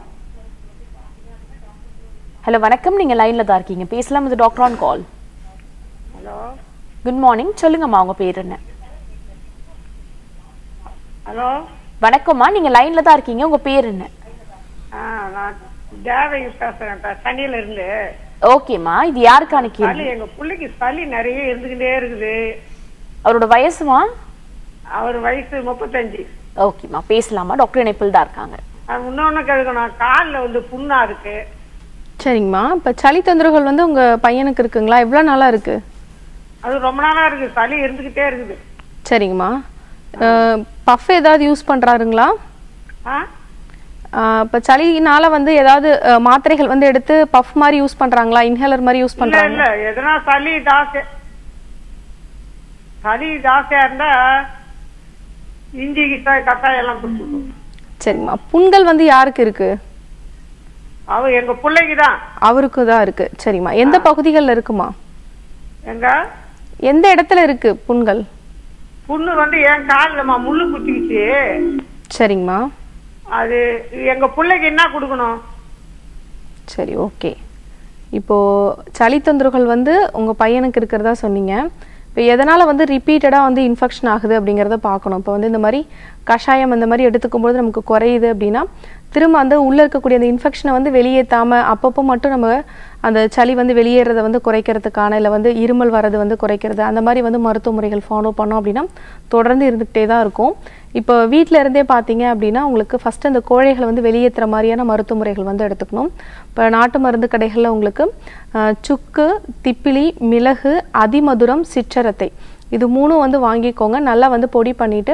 ஹலோ வணக்கம் நீங்க லைன்ல தான் இருக்கீங்க பேசலாம் இது doctor on call hello good morning சொல்லுங்கம்மா உங்க பேர் என்ன ஹலோ வணக்கம்மா நீங்க லைன்ல தான் இருக்கீங்க உங்க பேர் என்ன ஆ நான் தேவகி பேசுறேன் இப்ப சென்னையில இருந்து ஓகேம்மா இது யாருக்கான சளி கேள்வி எங்க பிள்ளைக்கு சளி நிறைய இருந்துகிட்டே இருக்குது அவரோட வயசுமா அவர் வயசு முப்பத்தஞ்சு ஓகேம்மா பேசலாமா டாக்டர் இணைப்பில் தான் இருக்காங்க அது இன்னொன்னு கேட்கணும் காலில் வந்து புண்ணா இருக்கு சரிங்கம்மா இப்போ சளி தொந்தரவுகள் வந்து உங்கள் பையனுக்கு இருக்குங்களா எவ்வளோ நாளாக இருக்குது அது ரொம்ப நாளா இருக்கு சளி இருந்துகிட்டே இருக்குது சரிங்கம்மா பஃப் ஏதாவது யூஸ் பண்ணுறாருங்களா ஆ இப்போ சளினால வந்து ஏதாவது அஹ், மாத்திரைகள் வந்து எடுத்து பஃப் மாதிரி யூஸ் பண்ணுறாங்களா இன்ஹேலர் மாதிரி யூஸ் இல்ல பண்ணுறாங்க இல்ல எதனா சளி ஜாஸ்தி சளி ஜாஸ்தியா இருந்தா இஞ்சி கிட்ட கத்தாயம் எல்லாம் குடிச்சுக்கணும் சரிம்மா புண்கள் வந்து யாருக்கு இருக்குது அவ எங்க பிள்ளைக்கு தான் அவருக்கு தான் இருக்குது சரிம்மா எந்த பகுதிகளில் இருக்குமா எங்க எந்த இடத்துல இருக்குது புண்கள் புண்ணு வந்து என் கால்லம்மா முள்ளு குத்திக்கிச்சு சரிங்கம்மா அது எங்க பிள்ளைக்கு என்ன கொடுக்கணும் சரி ஓகே இப்போது சளி தொந்தரவுகள் வந்து உங்கள் பையனுக்கு இருக்கிறதா சொன்னீங்க இப்போ எதனால் வந்து ரிப்பீட்டடாக வந்து இன்ஃபெக்ஷன் ஆகுது அப்படிங்கிறத பார்க்கணும் இப்போ வந்து இந்த மாதிரி கஷாயம் இந்த மாதிரி எடுத்துக்கும்போது நமக்கு குறையுது அப்படின்னா திரும்ப அந்த உள்ளே இருக்கக்கூடிய அந்த இன்ஃபெக்ஷனை வந்து வெளியேற்றாமல் அப்பப்போ மட்டும் நம்ம அந்த சளி வந்து வெளியேறதை வந்து குறைக்கிறதுக்கான இல்லை வந்து இருமல் வர்றது வந்து குறைக்கிறது அந்த மாதிரி வந்து மருத்துவ முறைகள் ஃபாலோ பண்ணோம் அப்படின்னா தொடர்ந்து இருந்துக்கிட்டே தான் இருக்கும் இப்போ வீட்டில் இருந்தே பார்த்தீங்க அப்படின்னா உங்களுக்கு ஃபஸ்ட்டு அந்த கோழைகளை வந்து வெளியேற்றுற மாதிரியான மருத்துவ முறைகள் வந்து எடுத்துக்கணும் இப்போ நாட்டு மருந்து கடைகளில் உங்களுக்கு அஹ், சுக்கு திப்பிலி மிளகு அதிமதுரம் சிற்றரத்தை இது மூணும் வந்து வாங்கிக்கோங்க நல்லா வந்து பொடி பண்ணிவிட்டு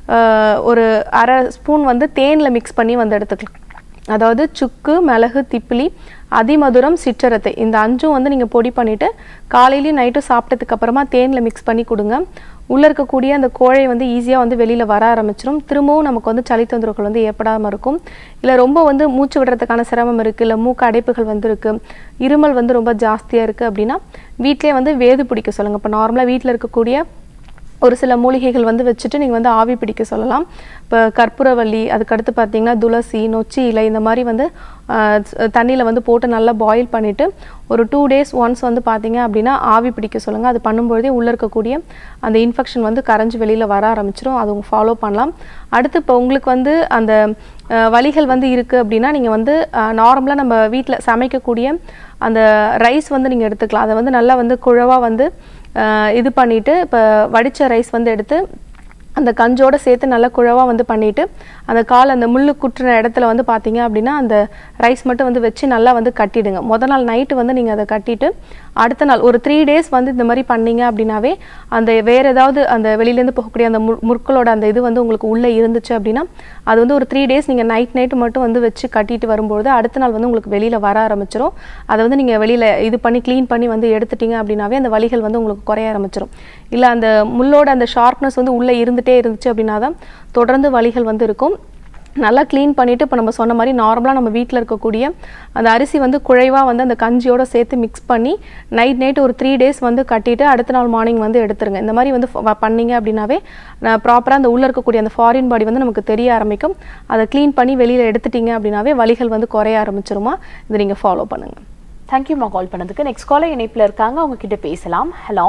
ஒரு அரை ஸ்பூன் வந்து தேனில் மிக்ஸ் பண்ணி வந்து எடுத்துக்கலாம் அதாவது சுக்கு மிளகு திப்பிலி அதிமதுரம் சிற்றரத்தை இந்த அஞ்சும் வந்து நீங்கள் பொடி பண்ணிவிட்டு காலையிலையும் நைட்டும் சாப்பிட்டதுக்கு அப்புறமா தேனில் மிக்ஸ் பண்ணி கொடுங்க உள்ளே இருக்கக்கூடிய அந்த கோழை வந்து ஈஸியாக வந்து வெளியில் வர ஆரம்பிச்சிடும் திரும்பவும் நமக்கு வந்து சளி தொந்தரவுகள் வந்து ஏற்படாமல் இருக்கும் இல்லை ரொம்ப வந்து மூச்சு விடுறதுக்கான சிரமம் இருக்குது இல்லை மூக்கு அடைப்புகள் வந்து இருக்குது இருமல் வந்து ரொம்ப ஜாஸ்தியாக இருக்குது அப்படின்னா வீட்டிலே வந்து வேது பிடிக்க சொல்லுங்கள் இப்போ நார்மலாக வீட்டில் இருக்கக்கூடிய ஒரு சில மூலிகைகள் வந்து வச்சுட்டு நீங்கள் வந்து ஆவி பிடிக்க சொல்லலாம் இப்போ கற்பூரவள்ளி அதுக்கடுத்து பார்த்தீங்கன்னா துளசி நொச்சி இலை இந்த மாதிரி வந்து தண்ணியில் வந்து போட்டு நல்லா பாயில் பண்ணிவிட்டு ஒரு டூ டேஸ் ஒன்ஸ் வந்து பார்த்தீங்க அப்படின்னா ஆவி பிடிக்க சொல்லுங்கள் அது பண்ணும்பொழுதே உள்ளே இருக்கக்கூடிய அந்த இன்ஃபெக்ஷன் வந்து கரைஞ்சி வெளியில் வர ஆரம்பிச்சிடும் அது உங்க ஃபாலோ பண்ணலாம் அடுத்து இப்போ உங்களுக்கு வந்து அந்த அஹ், வலிகள் வந்து இருக்குது அப்படின்னா நீங்கள் வந்து நார்மலாக நம்ம வீட்டில் சமைக்கக்கூடிய அந்த ரைஸ் வந்து நீங்கள் எடுத்துக்கலாம் அதை வந்து நல்லா வந்து குழவாக வந்து அஹ், இது பண்ணிவிட்டு இப்போ வடித்த ரைஸ் வந்து எடுத்து அந்த கஞ்சோட சேர்த்து நல்லா குழவாக வந்து பண்ணிட்டு அந்த கால் அந்த முள்ளு குற்றுன இடத்துல வந்து பார்த்தீங்க அப்படின்னா அந்த ரைஸ் மட்டும் வந்து வச்சு நல்லா வந்து கட்டிடுங்க முத நாள் நைட்டு வந்து நீங்கள் அதை கட்டிட்டு அடுத்த நாள் ஒரு த்ரீ டேஸ் வந்து இந்த மாதிரி பண்ணீங்க அப்படின்னாவே அந்த வேற ஏதாவது அந்த வெளியிலேருந்து போகக்கூடிய அந்த முற்- முற்களோட அந்த இது வந்து உங்களுக்கு உள்ளே இருந்துச்சு அப்படின்னா அது வந்து ஒரு த்ரீ டேஸ் நீங்கள் நைட் நைட்டு மட்டும் வந்து வச்சு கட்டிட்டு வரும்பொழுது அடுத்த நாள் வந்து உங்களுக்கு வெளியில் வர ஆரம்பிச்சிரும் அதை வந்து நீங்கள் வெளியில் இது பண்ணி க்ளீன் பண்ணி வந்து எடுத்துட்டீங்க அப்படின்னாவே அந்த வலிகள் வந்து உங்களுக்கு குறைய ஆரம்பிச்சிரும் இல்லை அந்த முள்ளோட அந்த ஷார்ப்னஸ் வந்து உள்ளே இருந்துகிட்டே இருந்துச்சு அப்படின்னா தான் தொடர்ந்து வலிகள் வந்து இருக்கும் நல்லா க்ளீன் பண்ணிவிட்டு இப்போ நம்ம சொன்ன மாதிரி நார்மலாக நம்ம வீட்டில் இருக்கக்கூடிய அந்த அரிசி வந்து குழைவாக வந்து அந்த கஞ்சியோட சேர்த்து மிக்ஸ் பண்ணி நைட் நைட் ஒரு த்ரீ டேஸ் வந்து கட்டிட்டு அடுத்த நாள் மார்னிங் வந்து எடுத்துருங்க இந்த மாதிரி வந்து ஃப- பண்ணீங்க அப்படின்னாவே ப்ராப்பராக அந்த உள்ளே இருக்கக்கூடிய அந்த ஃபாரின் பாடி வந்து நமக்கு தெரிய ஆரம்பிக்கும் அதை க்ளீன் பண்ணி வெளியில் எடுத்துட்டீங்க அப்படின்னாவே வலிகள் வந்து குறைய ஆரம்பிச்சிருமா இதை நீங்கள் ஃபாலோ பண்ணுங்கள் தேங்க்யூம்மா கால் பண்ணதுக்கு நெக்ஸ்ட் காலர் இணைப்பில் இருக்காங்க அவங்க கிட்ட பேசலாம் ஹலோ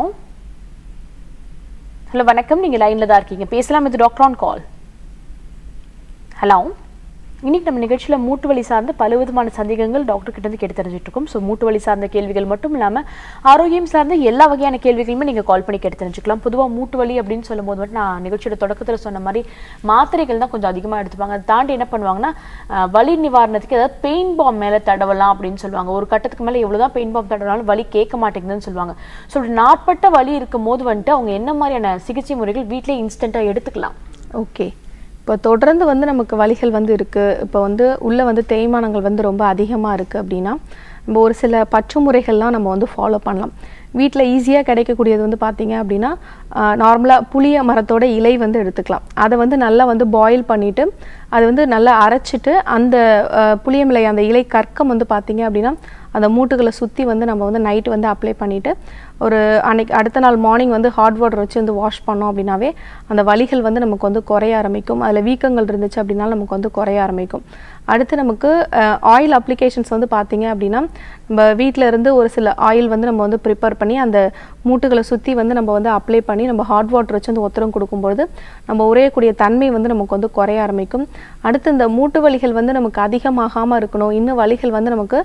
ஹலோ வணக்கம் நீங்க லைன்ல தான் இருக்கீங்க பேசலாம் இது டாக்டர் ஆன் கால் ஹலோ இன்னைக்கு நம்ம நிகழ்ச்சியில் மூட்டு வலி சார்ந்த பல விதமான சந்தேகங்கள் டாக்டர் கிட்ட இருந்து கேட்டு தெரிஞ்சுட்டு இருக்கோம் ஸோ மூட்டு வலி சார்ந்த கேள்விகள் மட்டும் இல்லாம ஆரோக்கியம் சார்ந்த எல்லா வகையான கேள்விகளுமே நீங்க கால் பண்ணி கேட்டு தெரிஞ்சுக்கலாம் பொதுவா மூட்டு வலி அப்படின்னு சொல்லும்போது மட்டும் நான் நிகழ்ச்சியோட தொடக்கத்துல சொன்ன மாதிரி மாத்திரைகள் தான் கொஞ்சம் அதிகமா எடுத்துப்பாங்க அதை தாண்டி என்ன பண்ணுவாங்கன்னா அஹ், வலி நிவாரணத்துக்கு ஏதாவது பெயின் பாம் மேல தடவலாம் அப்படின்னு சொல்லுவாங்க ஒரு கட்டத்துக்கு மேல எவ்வளவுதான் பெயின் பாம் தடவினாலும் வலி கேட்க மாட்டேங்குதுன்னு சொல்லுவாங்க ஸோ நாட்பட்ட வலி இருக்கும் போது வந்துட்டு அவங்க என்ன மாதிரியான சிகிச்சை முறைகள் வீட்டிலே இன்ஸ்டன்ட்டா எடுத்துக்கலாம் ஓகே இப்போ தொடர்ந்து வந்து நமக்கு வலிகள் வந்து இருக்குது இப்போ வந்து உள்ளே வந்து தேய்மானங்கள் வந்து ரொம்ப அதிகமாக இருக்குது அப்படின்னா நம்ம ஒரு சில பற்று முறைகள்லாம் நம்ம வந்து ஃபாலோ பண்ணலாம் வீட்டில் ஈஸியாக கிடைக்கக்கூடியது வந்து பார்த்தீங்க அப்படின்னா நார்மலாக புளிய மரத்தோட இலை வந்து எடுத்துக்கலாம் அதை வந்து நல்லா வந்து பாயில் பண்ணிவிட்டு அது வந்து நல்லா அரைச்சிட்டு அந்த அஹ், புளியம் இலை அந்த இலை கற்கம் வந்து பார்த்தீங்க அப்படின்னா அந்த மூட்டுகளை சுற்றி வந்து நம்ம வந்து நைட்டு வந்து அப்ளை பண்ணிவிட்டு ஒரு அன்னைக்கு அடுத்த நாள் மார்னிங் வந்து ஹாட் வாட்டர் வச்சு வந்து வாஷ் பண்ணோம் அப்படின்னாவே அந்த வலிகள் வந்து நமக்கு வந்து குறைய ஆரம்பிக்கும் அதில் வீக்கங்கள் இருந்துச்சு அப்படின்னா நமக்கு வந்து குறைய ஆரம்பிக்கும் அடுத்து நமக்கு ஆயில் அப்ளிகேஷன்ஸ் வந்து பார்த்தீங்க அப்படின்னா நம்ம வீட்டில் இருந்து ஒரு சில ஆயில் வந்து நம்ம வந்து ப்ரிப்பேர் பண்ணி அந்த மூட்டுகளை சுற்றி வந்து நம்ம வந்து அப்ளை பண்ணி நம்ம ஹாட் வாட்டர் வச்சு வந்து ஒத்தரம் கொடுக்கும்பொழுது நம்ம உரையக்கூடிய தன்மை வந்து நமக்கு வந்து குறைய ஆரம்பிக்கும் அடுத்து இந்த மூட்டு வலிகள் வந்து நமக்கு அதிகமாகாமல் இருக்கணும் இன்னும் வலிகள் வந்து நமக்கு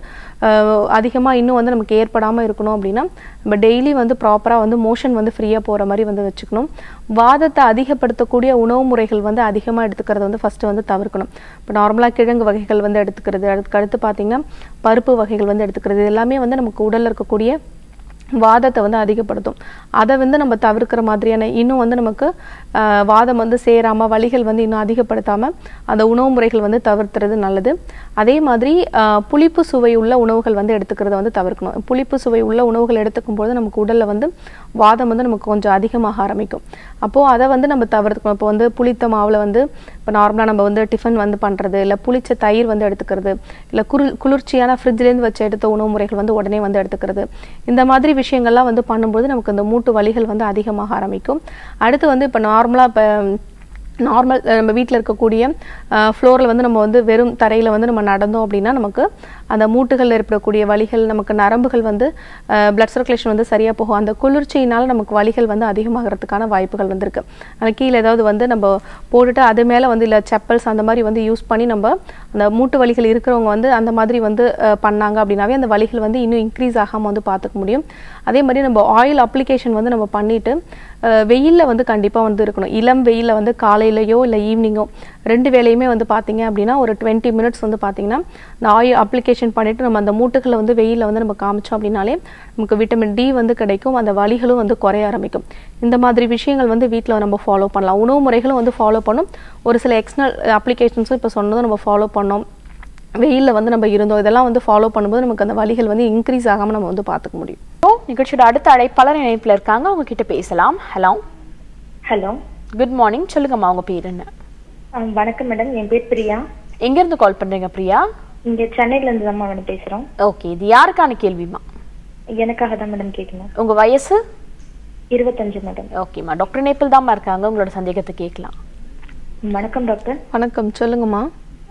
அதிகமாக இன்னும் வந்து நமக்கு ஏற்படாமல் இருக்கணும் அப்படின்னா நம்ம டெய்லி வந்து ப்ராப்பராக வந்து மோஷன் வந்து ஃப்ரீயாக போகிற மாதிரி வந்து வச்சுக்கணும் வாதத்தை அதிகப்படுத்தக்கூடிய உணவு முறைகள் வந்து அதிகமாக எடுத்துக்கிறது வந்து ஃபஸ்ட்டு வந்து தவிர்க்கணும் இப்போ நார்மலாக கிழங்கு வகைகள் வந்து எடுத்துக்கிறது அதுக்கு அடுத்து பார்த்திங்கன்னா பருப்பு வகைகள் வந்து எடுத்துக்கிறது இது எல்லாமே வந்து நமக்கு உடலில் இருக்கக்கூடிய வாதத்தை வந்து அதிகப்படுத்தும் அதை வந்து நம்ம தவிர்க்கிற மாதிரியான இன்னும் வந்து நமக்கு ஆஹ், வாதம் வந்து சேராமல் வலிகள் வந்து இன்னும் அதிகப்படுத்தாமல் அந்த உணவு முறைகள் வந்து தவிர்த்துறது நல்லது அதே மாதிரி ஆஹ், புளிப்பு சுவை உள்ள உணவுகள் வந்து எடுத்துக்கிறத வந்து தவிர்க்கணும் புளிப்பு சுவை உள்ள உணவுகள் எடுத்துக்கும் போது நமக்கு உடலில் வந்து வாதம் வந்து நமக்கு கொஞ்சம் அதிகமாக ஆரம்பிக்கும் அப்போது அதை வந்து நம்ம தவிர்த்துக்கணும் இப்போ வந்து புளித்த மாவில் வந்து இப்போ நார்மலாக நம்ம வந்து டிஃபன் வந்து பண்ணுறது இல்லை புளிச்ச தயிர் வந்து எடுத்துக்கிறது இல்லை குரு குளிர்ச்சியான ஃப்ரிட்ஜ்லேருந்து வச்சு எடுத்த உணவு முறைகள் வந்து உடனே வந்து எடுத்துக்கிறது இந்த மாதிரி விஷயங்கள்லாம் வந்து பண்ணும்போது நமக்கு இந்த மூட்டு வலிகள் வந்து அதிகமாக ஆரம்பிக்கும் அடுத்து வந்து இப்போ நார்மலாக இப்போ நார்மல் நம்ம வீட்டில் இருக்கக்கூடிய ஃப்ளோரில் வந்து நம்ம வந்து வெறும் தரையில் வந்து நம்ம நடந்தோம் அப்படின்னா நமக்கு அந்த மூட்டுகளில் ஏற்படக்கூடிய வலிகள் நமக்கு நரம்புகள் வந்து பிளட் சர்க்குலேஷன் வந்து சரியாக போகும் அந்த குளிர்ச்சியினால் நமக்கு வலிகள் வந்து அதிகமாகிறதுக்கான வாய்ப்புகள் வந்து இருக்கு ஆனால் கீழே ஏதாவது வந்து நம்ம போட்டுட்டு அது மேலே வந்து இல்லை செப்பல்ஸ் அந்த மாதிரி வந்து யூஸ் பண்ணி நம்ம அந்த மூட்டு வலிகள் இருக்கிறவங்க வந்து அந்த மாதிரி வந்து அஹ், பண்ணாங்க அப்படின்னாவே அந்த வலிகள் வந்து இன்னும் இன்க்ரீஸ் ஆகாமல் வந்து பார்த்துக்க முடியும் அதே மாதிரி நம்ம ஆயில் அப்ளிகேஷன் வந்து நம்ம பண்ணிட்டு வெயிலில் வந்து கண்டிப்பாக வந்து இருக்கணும் இளம் வெயிலில் வந்து காலையிலையோ இல்லை ஈவினிங்கோ ரெண்டு வேளையுமே வந்து பார்த்தீங்க அப்படின்னா ஒரு டுவெண்ட்டி மினிட்ஸ் வந்து பார்த்தீங்கன்னா இந்த ஆயில் அப்ளிகேஷன் பண்ணிட்டு நம்ம அந்த மூட்டுகளை வந்து வெயிலில் வந்து நம்ம காமிச்சோம் அப்படின்னாலே நமக்கு விட்டமின் டி வந்து கிடைக்கும் அந்த வலிகளும் வந்து குறைய ஆரம்பிக்கும் இந்த மாதிரி விஷயங்கள் வந்து வீட்டில் நம்ம ஃபாலோ பண்ணலாம் உணவு முறைகளும் வந்து ஃபாலோ பண்ணும் ஒரு சில எக்ஸ்டர்னல் அப்ளிகேஷன்ஸும் இப்போ சொன்னதும் நம்ம ஃபாலோ பண்ணோம் வெயிலில் வந்து நம்ம இருந்தோம் இதெல்லாம் வந்து ஃபாலோ பண்ணும்போது நமக்கு அந்த வலிகள் வந்து இன்க்ரீஸ் ஆகாமல் நம்ம வந்து பார்த்துக்க முடியும் இப்போ நிகழ்ச்சியோட அடுத்த அழைப்பாளர் இணைப்புல இருக்காங்க அவங்க கிட்ட பேசலாம் ஹலோ ஹலோ குட் மார்னிங் சொல்லுங்கம்மா உங்க பேர் என்ன வணக்கம் மேடம் என் பேர் பிரியா எங்க இருந்து கால் பண்றீங்க பிரியா இங்க சென்னையில இருந்து தான் மேடம் பேசுறோம் ஓகே இது யாருக்கான கேள்விமா எனக்காக தான் மேடம் கேட்கணும் உங்க வயசு இருபத்தஞ்சு மேடம் ஓகேம்மா டாக்டர் நேபிள் தாம்மா இருக்காங்க உங்களோட சந்தேகத்தை கேட்கலாம் வணக்கம் டாக்டர் வணக்கம் சொல்லுங்கம்மா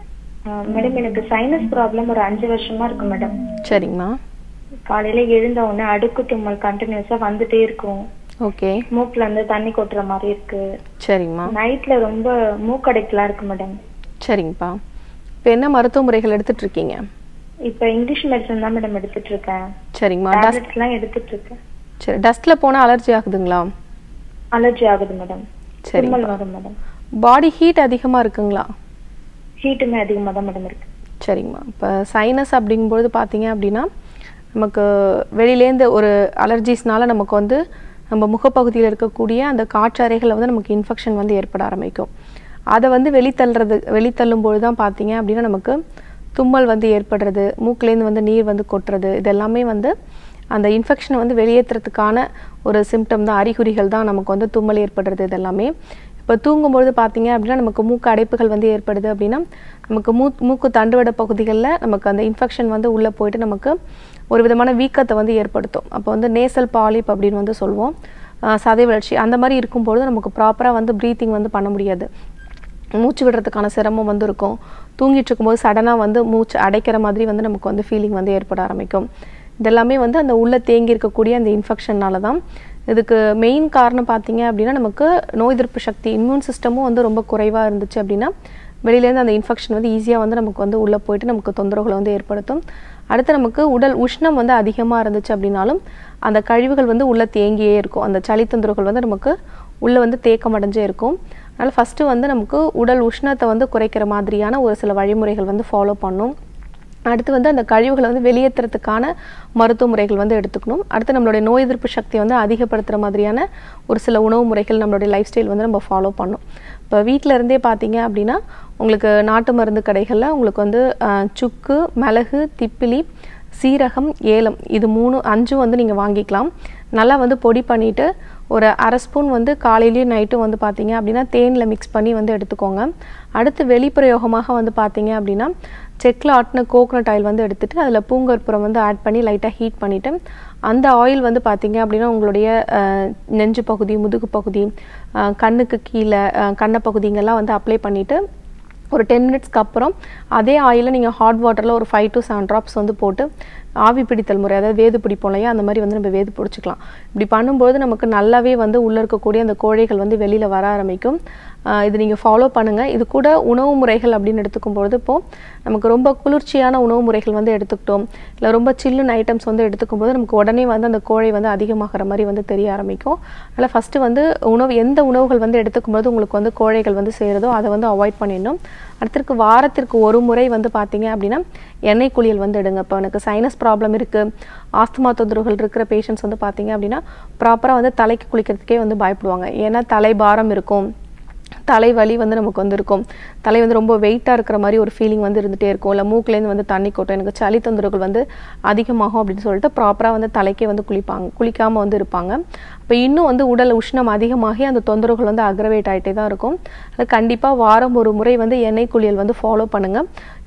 மேடம் எனக்கு சைனஸ் ப்ராப்ளம் ஒரு அஞ்சு வருஷமா இருக்கு மேடம் சரிங்கம்மா காலையில எழுந்த உடனே அடுக்கு தும்மல் கண்டினியூஸா வந்துட்டே இருக்கும் ஓகே மூக்குல இருந்து தண்ணி கொட்டுற மாதிரி இருக்கு சரிங்கம்மா நைட்ல ரொம்ப மூக்கடைக்கலாம் இருக்கு மேடம் சரிங்கப்பா இப்போ என்ன மருத்துவ முறைகள் எடுத்துட்டு இருக்கீங்க இப்ப இங்கிலீஷ் மெடிசன் தான் மேடம் எடுத்துட்டு இருக்கேன் சரிங்கம்மா டஸ்ட் டேப்லெட்ஸ் எல்லாம் எடுத்துட்டு இருக்கேன் சரி டஸ்ட்ல போனால் அலர்ஜி ஆகுதுங்களா அலர்ஜி ஆகுது மேடம் சரிங்கப்பா. தும்மல் வரும் மேடம் பாடி ஹீட் அதிகமாக இருக்குங்களா ஹீட்டுமே அதிகமா தான் மேடம் இருக்கு சரிங்கம்மா இப்போ சைனஸ் அப்படிங்கும்பொழுது பார்த்தீங்க அப்படின்னா நமக்கு வெளியிலேருந்து ஒரு அலர்ஜிஸ்னால நமக்கு வந்து நம்ம முகப்பகுதியில் இருக்கக்கூடிய அந்த காற்றறைகளில் வந்து நமக்கு இன்ஃபெக்ஷன் வந்து ஏற்பட ஆரம்பிக்கும் அதை வந்து வெளித்தள்ளுறது வெளித்தள்ளும் பொழுது தான் பார்த்தீங்க அப்படின்னா நமக்கு தும்மல் வந்து ஏற்படுறது மூக்குலேருந்து வந்து நீர் வந்து கொட்டுறது இதெல்லாமே வந்து அந்த இன்ஃபெக்ஷனை வந்து வெளியேற்றுறதுக்கான ஒரு சிம்டம் தான் அறிகுறிகள் தான் நமக்கு வந்து தும்மல் ஏற்படுறது இதெல்லாமே இப்போ தூங்கும்பொழுது பார்த்தீங்க அப்படின்னா நமக்கு மூக்கு அடைப்புகள் வந்து ஏற்படுது அப்படின்னா நமக்கு மூ மூக்கு தண்டுவட பகுதிகளில் நமக்கு அந்த இன்ஃபெக்ஷன் வந்து உள்ளே போயிட்டு நமக்கு ஒரு விதமான வீக்கத்தை வந்து ஏற்படுத்தும் அப்போ வந்து நேசல் பாலிப் அப்படின்னு வந்து சொல்லுவோம் ஆஹ் சதை வளர்ச்சி அந்த மாதிரி இருக்கும்பொழுது நமக்கு ப்ராப்பராக வந்து ப்ரீத்திங் வந்து பண்ண முடியாது மூச்சு விடுறதுக்கான சிரமம் வந்து இருக்கும் தூங்கிட்டு இருக்கும்போது சடனாக வந்து மூச்சு அடைக்கிற மாதிரி வந்து நமக்கு வந்து ஃபீலிங் வந்து ஏற்பட ஆரம்பிக்கும் இதெல்லாமே வந்து அந்த உள்ளே தேங்கி இருக்கக்கூடிய அந்த இன்ஃபெக்ஷனால தான் இதுக்கு மெயின் காரணம் பார்த்தீங்க அப்படின்னா நமக்கு நோய் எதிர்ப்பு சக்தி இம்யூன் சிஸ்டமும் வந்து ரொம்ப குறைவாக இருந்துச்சு அப்படின்னா வெளியிலேருந்து அந்த இன்ஃபெக்ஷன் வந்து ஈஸியாக வந்து நமக்கு வந்து உள்ளே போயிட்டு நமக்கு தொந்தரவுகளை வந்து ஏற்படுத்தும் அடுத்து நமக்கு உடல் உஷ்ணம் வந்து அதிகமாக இருந்துச்சு அப்படின்னாலும் அந்த கழிவுகள் வந்து உள்ளே தேங்கியே இருக்கும் அந்த சளி தொந்தரவுகள் வந்து நமக்கு உள்ளே வந்து தேக்கம் அடைஞ்சே இருக்கும் அதனால் ஃபஸ்ட்டு வந்து நமக்கு உடல் உஷ்ணத்தை வந்து குறைக்கிற மாதிரியான ஒரு சில வழிமுறைகள் வந்து ஃபாலோ பண்ணும் அடுத்து வந்து அந்த கழிவுகளை வந்து வெளியேற்றுறதுக்கான மருத்துவ முறைகள் வந்து எடுத்துக்கணும் அடுத்து நம்மளுடைய நோய் எதிர்ப்பு சக்தியை வந்து அதிகப்படுத்துகிற மாதிரியான ஒரு சில உணவு முறைகள் நம்மளுடைய லைஃப் ஸ்டைல் வந்து நம்ம ஃபாலோ பண்ணணும் இப்போ வீட்டில் இருந்தே பார்த்தீங்க அப்படின்னா உங்களுக்கு நாட்டு மருந்து கடைகளில் உங்களுக்கு வந்து அஹ், சுக்கு மிளகு திப்பிலி சீரகம் ஏலம் இது மூணு அஞ்சும் வந்து நீங்கள் வாங்கிக்கலாம் நல்லா வந்து பொடி பண்ணிவிட்டு ஒரு அரை ஸ்பூன் வந்து காலையிலையும் நைட்டும் வந்து பார்த்தீங்க அப்படின்னா தேனில் மிக்ஸ் பண்ணி வந்து எடுத்துக்கோங்க அடுத்து வெளிப்பிரயோகமாக வந்து பார்த்தீங்க அப்படின்னா செக்கில் ஆட்டின கோகனட் ஆயில் வந்து எடுத்துட்டு அதில் பூங்கற்புரம் வந்து ஆட் பண்ணி லைட்டாக ஹீட் பண்ணிவிட்டு அந்த ஆயில் வந்து பார்த்தீங்க அப்படின்னா உங்களுடைய அஹ், நெஞ்சு பகுதி முதுகு பகுதி அஹ், கண்ணுக்கு கீழே அஹ், கண்ண பகுதிங்கெல்லாம் வந்து அப்ளை பண்ணிவிட்டு ஒரு டென் மினிட்ஸ்க்கு அப்புறம் அதே ஆயிலை நீங்கள் ஹாட் வாட்டரில் ஒரு ஃபைவ் டு செவன் ட்ராப்ஸ் வந்து போட்டு ஆவி பிடித்தல் முறை அதாவது வேது பிடிப்போம் இல்லையா அந்த மாதிரி வந்து நம்ம வேது பிடிச்சிக்கலாம் இப்படி பண்ணும்போது நமக்கு நல்லாவே வந்து உள்ளே இருக்கக்கூடிய அந்த கோழைகள் வந்து வெளியில் வர ஆரம்பிக்கும் ஆஹ் இது நீங்கள் ஃபாலோ பண்ணுங்கள் இது கூட உணவு முறைகள் அப்படின்னு எடுத்துக்கும்பொழுது இப்போது நமக்கு ரொம்ப குளிர்ச்சியான உணவு முறைகள் வந்து எடுத்துக்கிட்டோம் இல்லை ரொம்ப சில்லுன்னு ஐட்டம்ஸ் வந்து எடுத்துக்கும்போது நமக்கு உடனே வந்து அந்த கோழை வந்து அதிகமாகிற மாதிரி வந்து தெரிய ஆரம்பிக்கும் அதனால் ஃபஸ்ட்டு வந்து உணவு எந்த உணவுகள் வந்து எடுத்துக்கும்போது உங்களுக்கு வந்து கோழைகள் வந்து சேருதோ அதை வந்து அவாய்ட் பண்ணிடணும் அடுத்திற்கு வாரத்திற்கு ஒரு முறை வந்து பார்த்தீங்க அப்படின்னா எண்ணெய் குளியல் வந்து எடுங்க இப்போ எனக்கு சைனஸ் ப்ராப்ளம் இருக்குது ஆஸ்துமா தொந்தரவுகள் இருக்கிற பேஷண்ட்ஸ் வந்து பார்த்தீங்க அப்படின்னா ப்ராப்பராக வந்து தலைக்கு குளிக்கிறதுக்கே வந்து பயப்படுவாங்க ஏன்னா தலை பாரம் இருக்கும் தலைவலி வந்து நமக்கு வந்து இருக்கும் தலை வந்து ரொம்ப வெயிட்டாக இருக்கிற மாதிரி ஒரு ஃபீலிங் வந்து இருந்துகிட்டே இருக்கும் இல்லை மூக்குலேருந்து வந்து தண்ணி கொட்டும் எனக்கு சளி தொந்தரவுகள் வந்து அதிகமாகும் அப்படின்னு சொல்லிட்டு ப்ராப்பராக வந்து தலைக்கே வந்து குளிப்பாங்க குளிக்காமல் வந்து இருப்பாங்க அப்போ இன்னும் வந்து உடல் உஷ்ணம் அதிகமாகி அந்த தொந்தரவுகள் வந்து அக்ரவேட் ஆகிட்டே தான் இருக்கும் அது கண்டிப்பாக வாரம் ஒரு முறை வந்து எண்ணெய் குளியல் வந்து ஃபாலோ பண்ணுங்கள்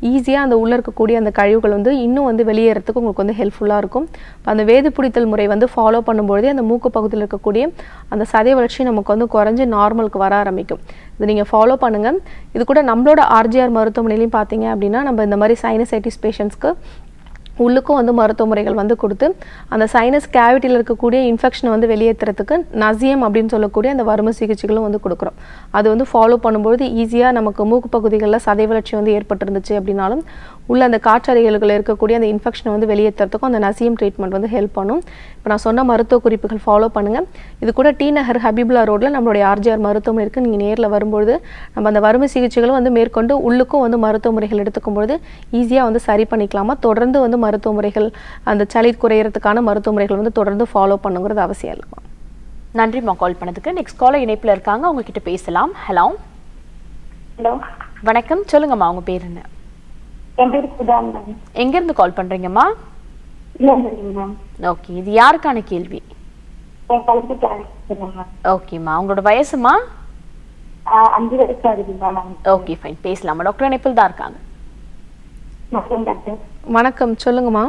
ஈஸியாக அந்த உள்ளே இருக்கக்கூடிய அந்த கழிவுகள் வந்து இன்னும் வந்து வெளியேறதுக்கு உங்களுக்கு வந்து ஹெல்ப்ஃபுல்லாக இருக்கும் இப்ப அந்த வேது பிடித்தல் முறை வந்து ஃபாலோ பண்ணும்பொழுதே அந்த மூக்கு பகுதியில் இருக்கக்கூடிய அந்த சதை வளர்ச்சி நமக்கு வந்து குறைஞ்சு நார்மலுக்கு வர ஆரம்பிக்கும் இது நீங்கள் ஃபாலோ பண்ணுங்கள் இது கூட நம்மளோட ஆர்ஜிஆர் மருத்துவமனையிலையும் பார்த்தீங்க அப்படின்னா நம்ம இந்த மாதிரி சைனசைட்டிஸ் பேஷண்ட்ஸ்க்கு உள்ளுக்கும் வந்து மருத்துவ முறைகள் வந்து கொடுத்து அந்த சைனஸ் கேவிட்டியில் இருக்கக்கூடிய இன்ஃபெக்ஷனை வந்து வெளியேற்றுறதுக்கு நசியம் அப்படின்னு சொல்லக்கூடிய அந்த வறுமை சிகிச்சைகளும் வந்து கொடுக்குறோம் அது வந்து ஃபாலோ பண்ணும்பொழுது ஈஸியாக நமக்கு மூக்கு பகுதிகளில் சதை வளர்ச்சி வந்து ஏற்பட்டிருந்துச்சு அப்படின்னாலும் உள்ள அந்த காற்றறைகளுக்குள்ள இருக்கக்கூடிய அந்த இன்ஃபெக்ஷனை வந்து வெளியேற்றுறதுக்கும் அந்த நசியம் ட்ரீட்மெண்ட் வந்து ஹெல்ப் பண்ணும் இப்போ நான் சொன்ன மருத்துவ குறிப்புகள் ஃபாலோ பண்ணுங்கள் இது கூட டி நகர் ஹபிபுல்லா ரோட்டில் நம்மளுடைய ஆர்ஜிஆர் மருத்துவமனை இருக்குது நீங்கள் நேரில் வரும்பொழுது நம்ம அந்த வறுமை சிகிச்சைகளும் வந்து மேற்கொண்டு உள்ளுக்கும் வந்து மருத்துவ முறைகள் எடுத்துக்கும் பொழுது ஈஸியாக வந்து சரி பண்ணிக்கலாமா தொடர்ந்து வந்து மருத்துவ முறைகள் அந்த சளி குறையறதுக்கான மருத்துவ முறைகள் வந்து தொடர்ந்து ஃபாலோ பண்ணுங்கிறது அவசியம் இல்லைமா நன்றிம்மா கால் பண்ணதுக்கு நெக்ஸ்ட் காலர் இணைப்புல இருக்காங்க அவங்க கிட்ட பேசலாம் ஹலோ ஹலோ வணக்கம் சொல்லுங்கம்மா உங்க பேர் என்ன என் பேர் சுதா மேம் எங்க இருந்து கால் பண்றீங்கம்மா இல்லை மேம் ஓகே இது யாருக்கான கேள்வி என் கழுத்து கேன்சர் மேம் ஓகேம்மா உங்களோட வயசுமா அஞ்சு வயசு ஆகுது மேம் ஓகே ஃபைன் பேசலாமா டாக்டர் இணைப்பில் தான் இருக்காங்க மற்றும் டாக்டர் வணக்கம் சொல்லுங்கம்மா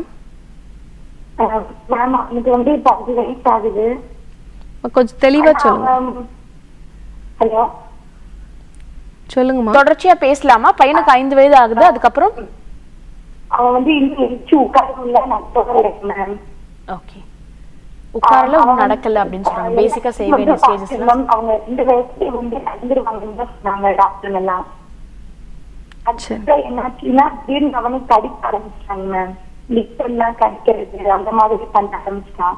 மேம் எனக்கு வந்து இப்போ அஞ்சு வயசு ஆகுது கொஞ்சம் தெளிவாக சொல்லுங்க ஹலோ சொல்லுங்கம்மா தொடர்ச்சியா பேசலாமா பையனுக்கு ஐந்து வயது ஆகுது அதுக்கப்புறம் அவன் வந்து இன்னும் எரிச்சு உட்காரல நான் சொல்றேன் மேம் ஓகே உட்காரல ஒன்றும் நடக்கல அப்படின்னு சொல்றாங்க பேசிக்கா செய்ய வேண்டிய ஸ்டேஜஸ்ல மேம் அவங்க ரெண்டு வயசுல வந்து நடந்துருவாங்கன்னு தான் சொன்னாங்க டாக்டர் எல்லாம் அதுக்கப்புறம் என்னாச்சுன்னா திடீர்னு அவனுக்கு கடிக்க ஆரம்பிச்சிட்டாங்க மேம் லிப் எல்லாம் கடிக்கிறது அந்த மாதிரி பண்ண ஆரம்பிச்சிட்டான்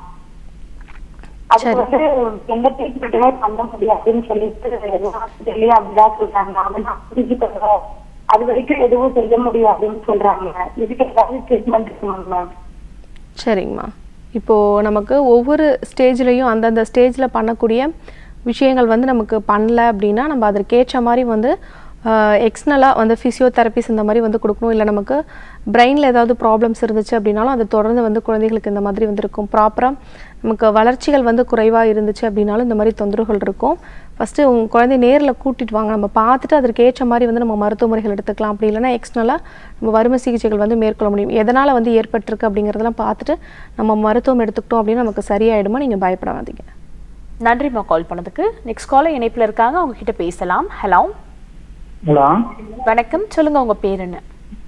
அது வந்து எந்த ட்ரீட்மெண்ட்டுமே பண்ண முடியாதுன்னு சொல்லிட்டு ஹாஸ்பிட்டல்லயே அப்படிதான் சொல்றாங்க அவன் புரிஞ்சுக்கணும் அது வரைக்கும் எதுவும் செய்ய முடியாதுன்னு சொல்றாங்க இதுக்கு ஏதாவது ட்ரீட்மெண்ட் இருக்குமா மேம் சரிங்கம்மா இப்போது நமக்கு ஒவ்வொரு ஸ்டேஜ்லேயும் அந்தந்த ஸ்டேஜில் பண்ணக்கூடிய விஷயங்கள் வந்து நமக்கு பண்ணல அப்படின்னா நம்ம அதற்கேற்ற மாதிரி வந்து எக்ஸ்னலாக வந்து ஃபிசியோதெரபிஸ் இந்த மாதிரி வந்து கொடுக்கணும் இல்லை நமக்கு பிரெயினில் ஏதாவது ப்ராப்ளம்ஸ் இருந்துச்சு அப்படின்னாலும் அதை தொடர்ந்து வந்து குழந்தைகளுக்கு இந்த மாதிரி வந்து இருக்கும் ப்ராப்பராக நமக்கு வளர்ச்சிகள் வந்து குறைவாக இருந்துச்சு அப்படின்னாலும் இந்த மாதிரி தொந்தரவுகள் இருக்கும் ஃபஸ்ட்டு உங்கள் குழந்தை நேரில் கூட்டிட்டு வாங்க நம்ம பார்த்துட்டு அதற்கு ஏற்ற மாதிரி வந்து நம்ம மருத்துவ முறைகள் எடுத்துக்கலாம் அப்படி இல்லைன்னா எக்ஸ்னலாக நம்ம வறுமை சிகிச்சைகள் வந்து மேற்கொள்ள முடியும் எதனால் வந்து ஏற்பட்டிருக்கு அப்படிங்கிறதெல்லாம் பார்த்துட்டு நம்ம மருத்துவம் எடுத்துக்கிட்டோம் அப்படின்னு நமக்கு சரியாயிடுமா நீங்கள் பயப்படாதீங்க நன்றிம்மா கால் பண்ணதுக்கு நெக்ஸ்ட் காலர் இணைப்புல இருக்காங்க அவங்க கிட்ட பேசலாம் ஹலோ ஹலோ வணக்கம் சொல்லுங்க உங்க பேர் என்ன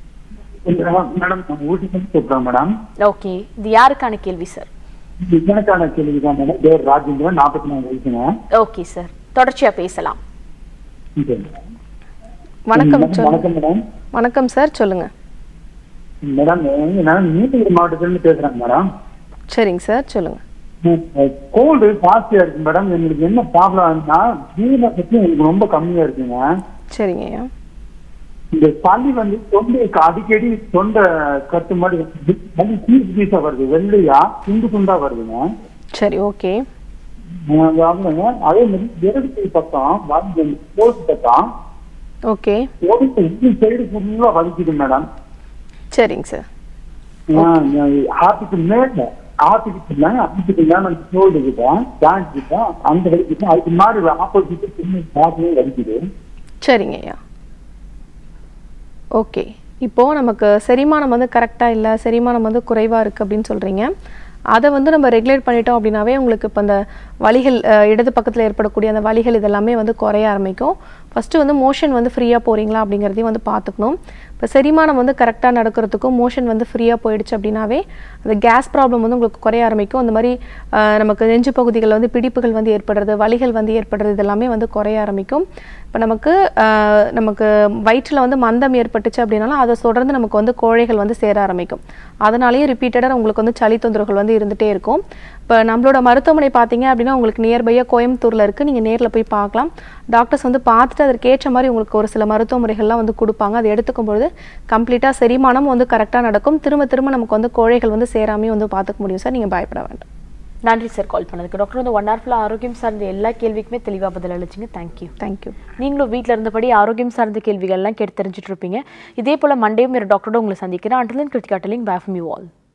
மேடம் நான் ஊட்டிலேருந்து பேசுகிறேன் மேடம் ஓகே இது யாருக்கான கேள்வி சார் எனக்கான கேள்வி தான் மேடம் பேர் ராஜேந்திரன் நாற்பத்தி நாலு வயசுங்க ஓகே சார் தொடர்ச்சியா பேசலாம் ஓகே. வணக்கம் மேடம், சொல்லுங்க வணக்கம் மேடம் வணக்கம் சார் சொல்லுங்கள் மேடம் நான் நீலகிரி மாவட்டத்திலிருந்து பேசுறேன் மேடம் சரிங்க சார் சொல்லுங்கள் கோல்டு ஜாஸ்தியா இருக்கு மேடம் எங்களுக்கு என்ன ப்ராப்ளம்னா ஜீரண சக்தி எனக்கு ரொம்ப கம்மியா இருக்குங்க சரிங்க ஐயா இந்த சளி வந்து தொண்டைக்கு அடிக்கடி தொண்டை கட்டு மாதிரி வருது. சளி பீஸ் பீஸா வருது வெள்ளையா துண்டு துண்டா வருதுங்க சரி ஓகே அஹ் அவ்வளவுங்க. அதே மாதிரி இடது கை பக்கம் வந்து போட்டு பக்கம் ஓகே ஒரு சைடு ஃபுல்லா வலிக்குது மேடம் சரிங்க சார் ஹார்ட்டுக்கு மேல ஹார்ட்டுக்கு இல்லை ஹார்ட்டுக்கு மேல தோல் கிட்ட ஜாயிண்ட் கிட்ட அந்த வலிக்குது அதுக்கு மாதிரி ஆப்போசிட் சின்ன ஹார்ட்லயும் வலிக்குது சரிங்க ஐயா ஓகே இப்போது நமக்கு செரிமானம் வந்து கரெக்டாக இல்லை செரிமானம் வந்து குறைவாக இருக்குது அப்படின்னு சொல்கிறீங்க அதை வந்து நம்ம ரெகுலேட் பண்ணிட்டோம் அப்படின்னாவே உங்களுக்கு இப்போ அந்த வலிகள் அஹ், இடது பக்கத்தில் ஏற்படக்கூடிய அந்த வலிகள் இதெல்லாமே வந்து குறைய ஆரம்பிக்கும் ஃபஸ்ட்டு வந்து மோஷன் வந்து ஃப்ரீயாக போகிறீங்களா அப்படிங்கிறதையும் வந்து பார்த்துக்கணும் இப்போ செரிமானம் வந்து கரெக்டாக நடக்கிறதுக்கும் மோஷன் வந்து ஃப்ரீயாக போயிடுச்சு அப்படின்னாவே அந்த கேஸ் ப்ராப்ளம் வந்து உங்களுக்கு குறைய ஆரம்பிக்கும் அந்த மாதிரி அஹ், நமக்கு நெஞ்சு பகுதிகளில் வந்து பிடிப்புகள் வந்து ஏற்படுறது வலிகள் வந்து ஏற்படுறது இதெல்லாமே வந்து குறைய ஆரம்பிக்கும் இப்போ நமக்கு அஹ், நமக்கு வயிற்றில் வந்து மந்தம் ஏற்பட்டுச்சு அப்படின்னாலும் அதை தொடர்ந்து நமக்கு வந்து கோழைகள் வந்து சேர ஆரம்பிக்கும் அதனாலேயே ரிப்பீட்டடாக உங்களுக்கு வந்து சளி தொந்தரவுகள் வந்து இருந்துகிட்டே இருக்கும் இப்போ நம்மளோட மருத்துவமனை பார்த்தீங்க அப்படின்னா உங்களுக்கு நியர்பையாக கோயம்புத்தூரில் இருக்குது நீங்கள் நேரில் போய் பார்க்கலாம் டாக்டர்ஸ் வந்து பார்த்துட்டு அதற்கு ஏற்ற மாதிரி உங்களுக்கு ஒரு சில மருத்துவ முறைகள்லாம் வந்து கொடுப்பாங்க அதை எடுத்துக்கும் பொழுது கம்ப்ளீட்டாக செரிமானம் வந்து கரெக்டாக நடக்கும் திரும்ப திரும்ப நமக்கு வந்து கோழைகள் வந்து சேராமையும் வந்து பார்த்துக்க முடியும் சார் நீங்கள் பயப்பட வேண்டாம் நன்றி சார் கால் பண்ணதுக்கு டாக்டர் வந்து ஒன் ஹவர்ஃபுல்லாக ஆரோக்கியம் சார்ந்த எல்லா கேள்விக்குமே தெளிவாக பதில் அளிச்சிங்க தேங்க்யூ தேங்க்யூ நீங்களும் வீட்டில் இருந்தபடி ஆரோக்கியம் சார்ந்த கேள்விகள்லாம் கேட்டு தெரிஞ்சுட்டு இருப்பீங்க இதே போல் மண்டேயும் வேறு டாக்டரோட உங்களை சந்திக்கிறேன் அண்டர்லன் கிருத்திகா டெலிங் பேஃபம் யூ ஆல்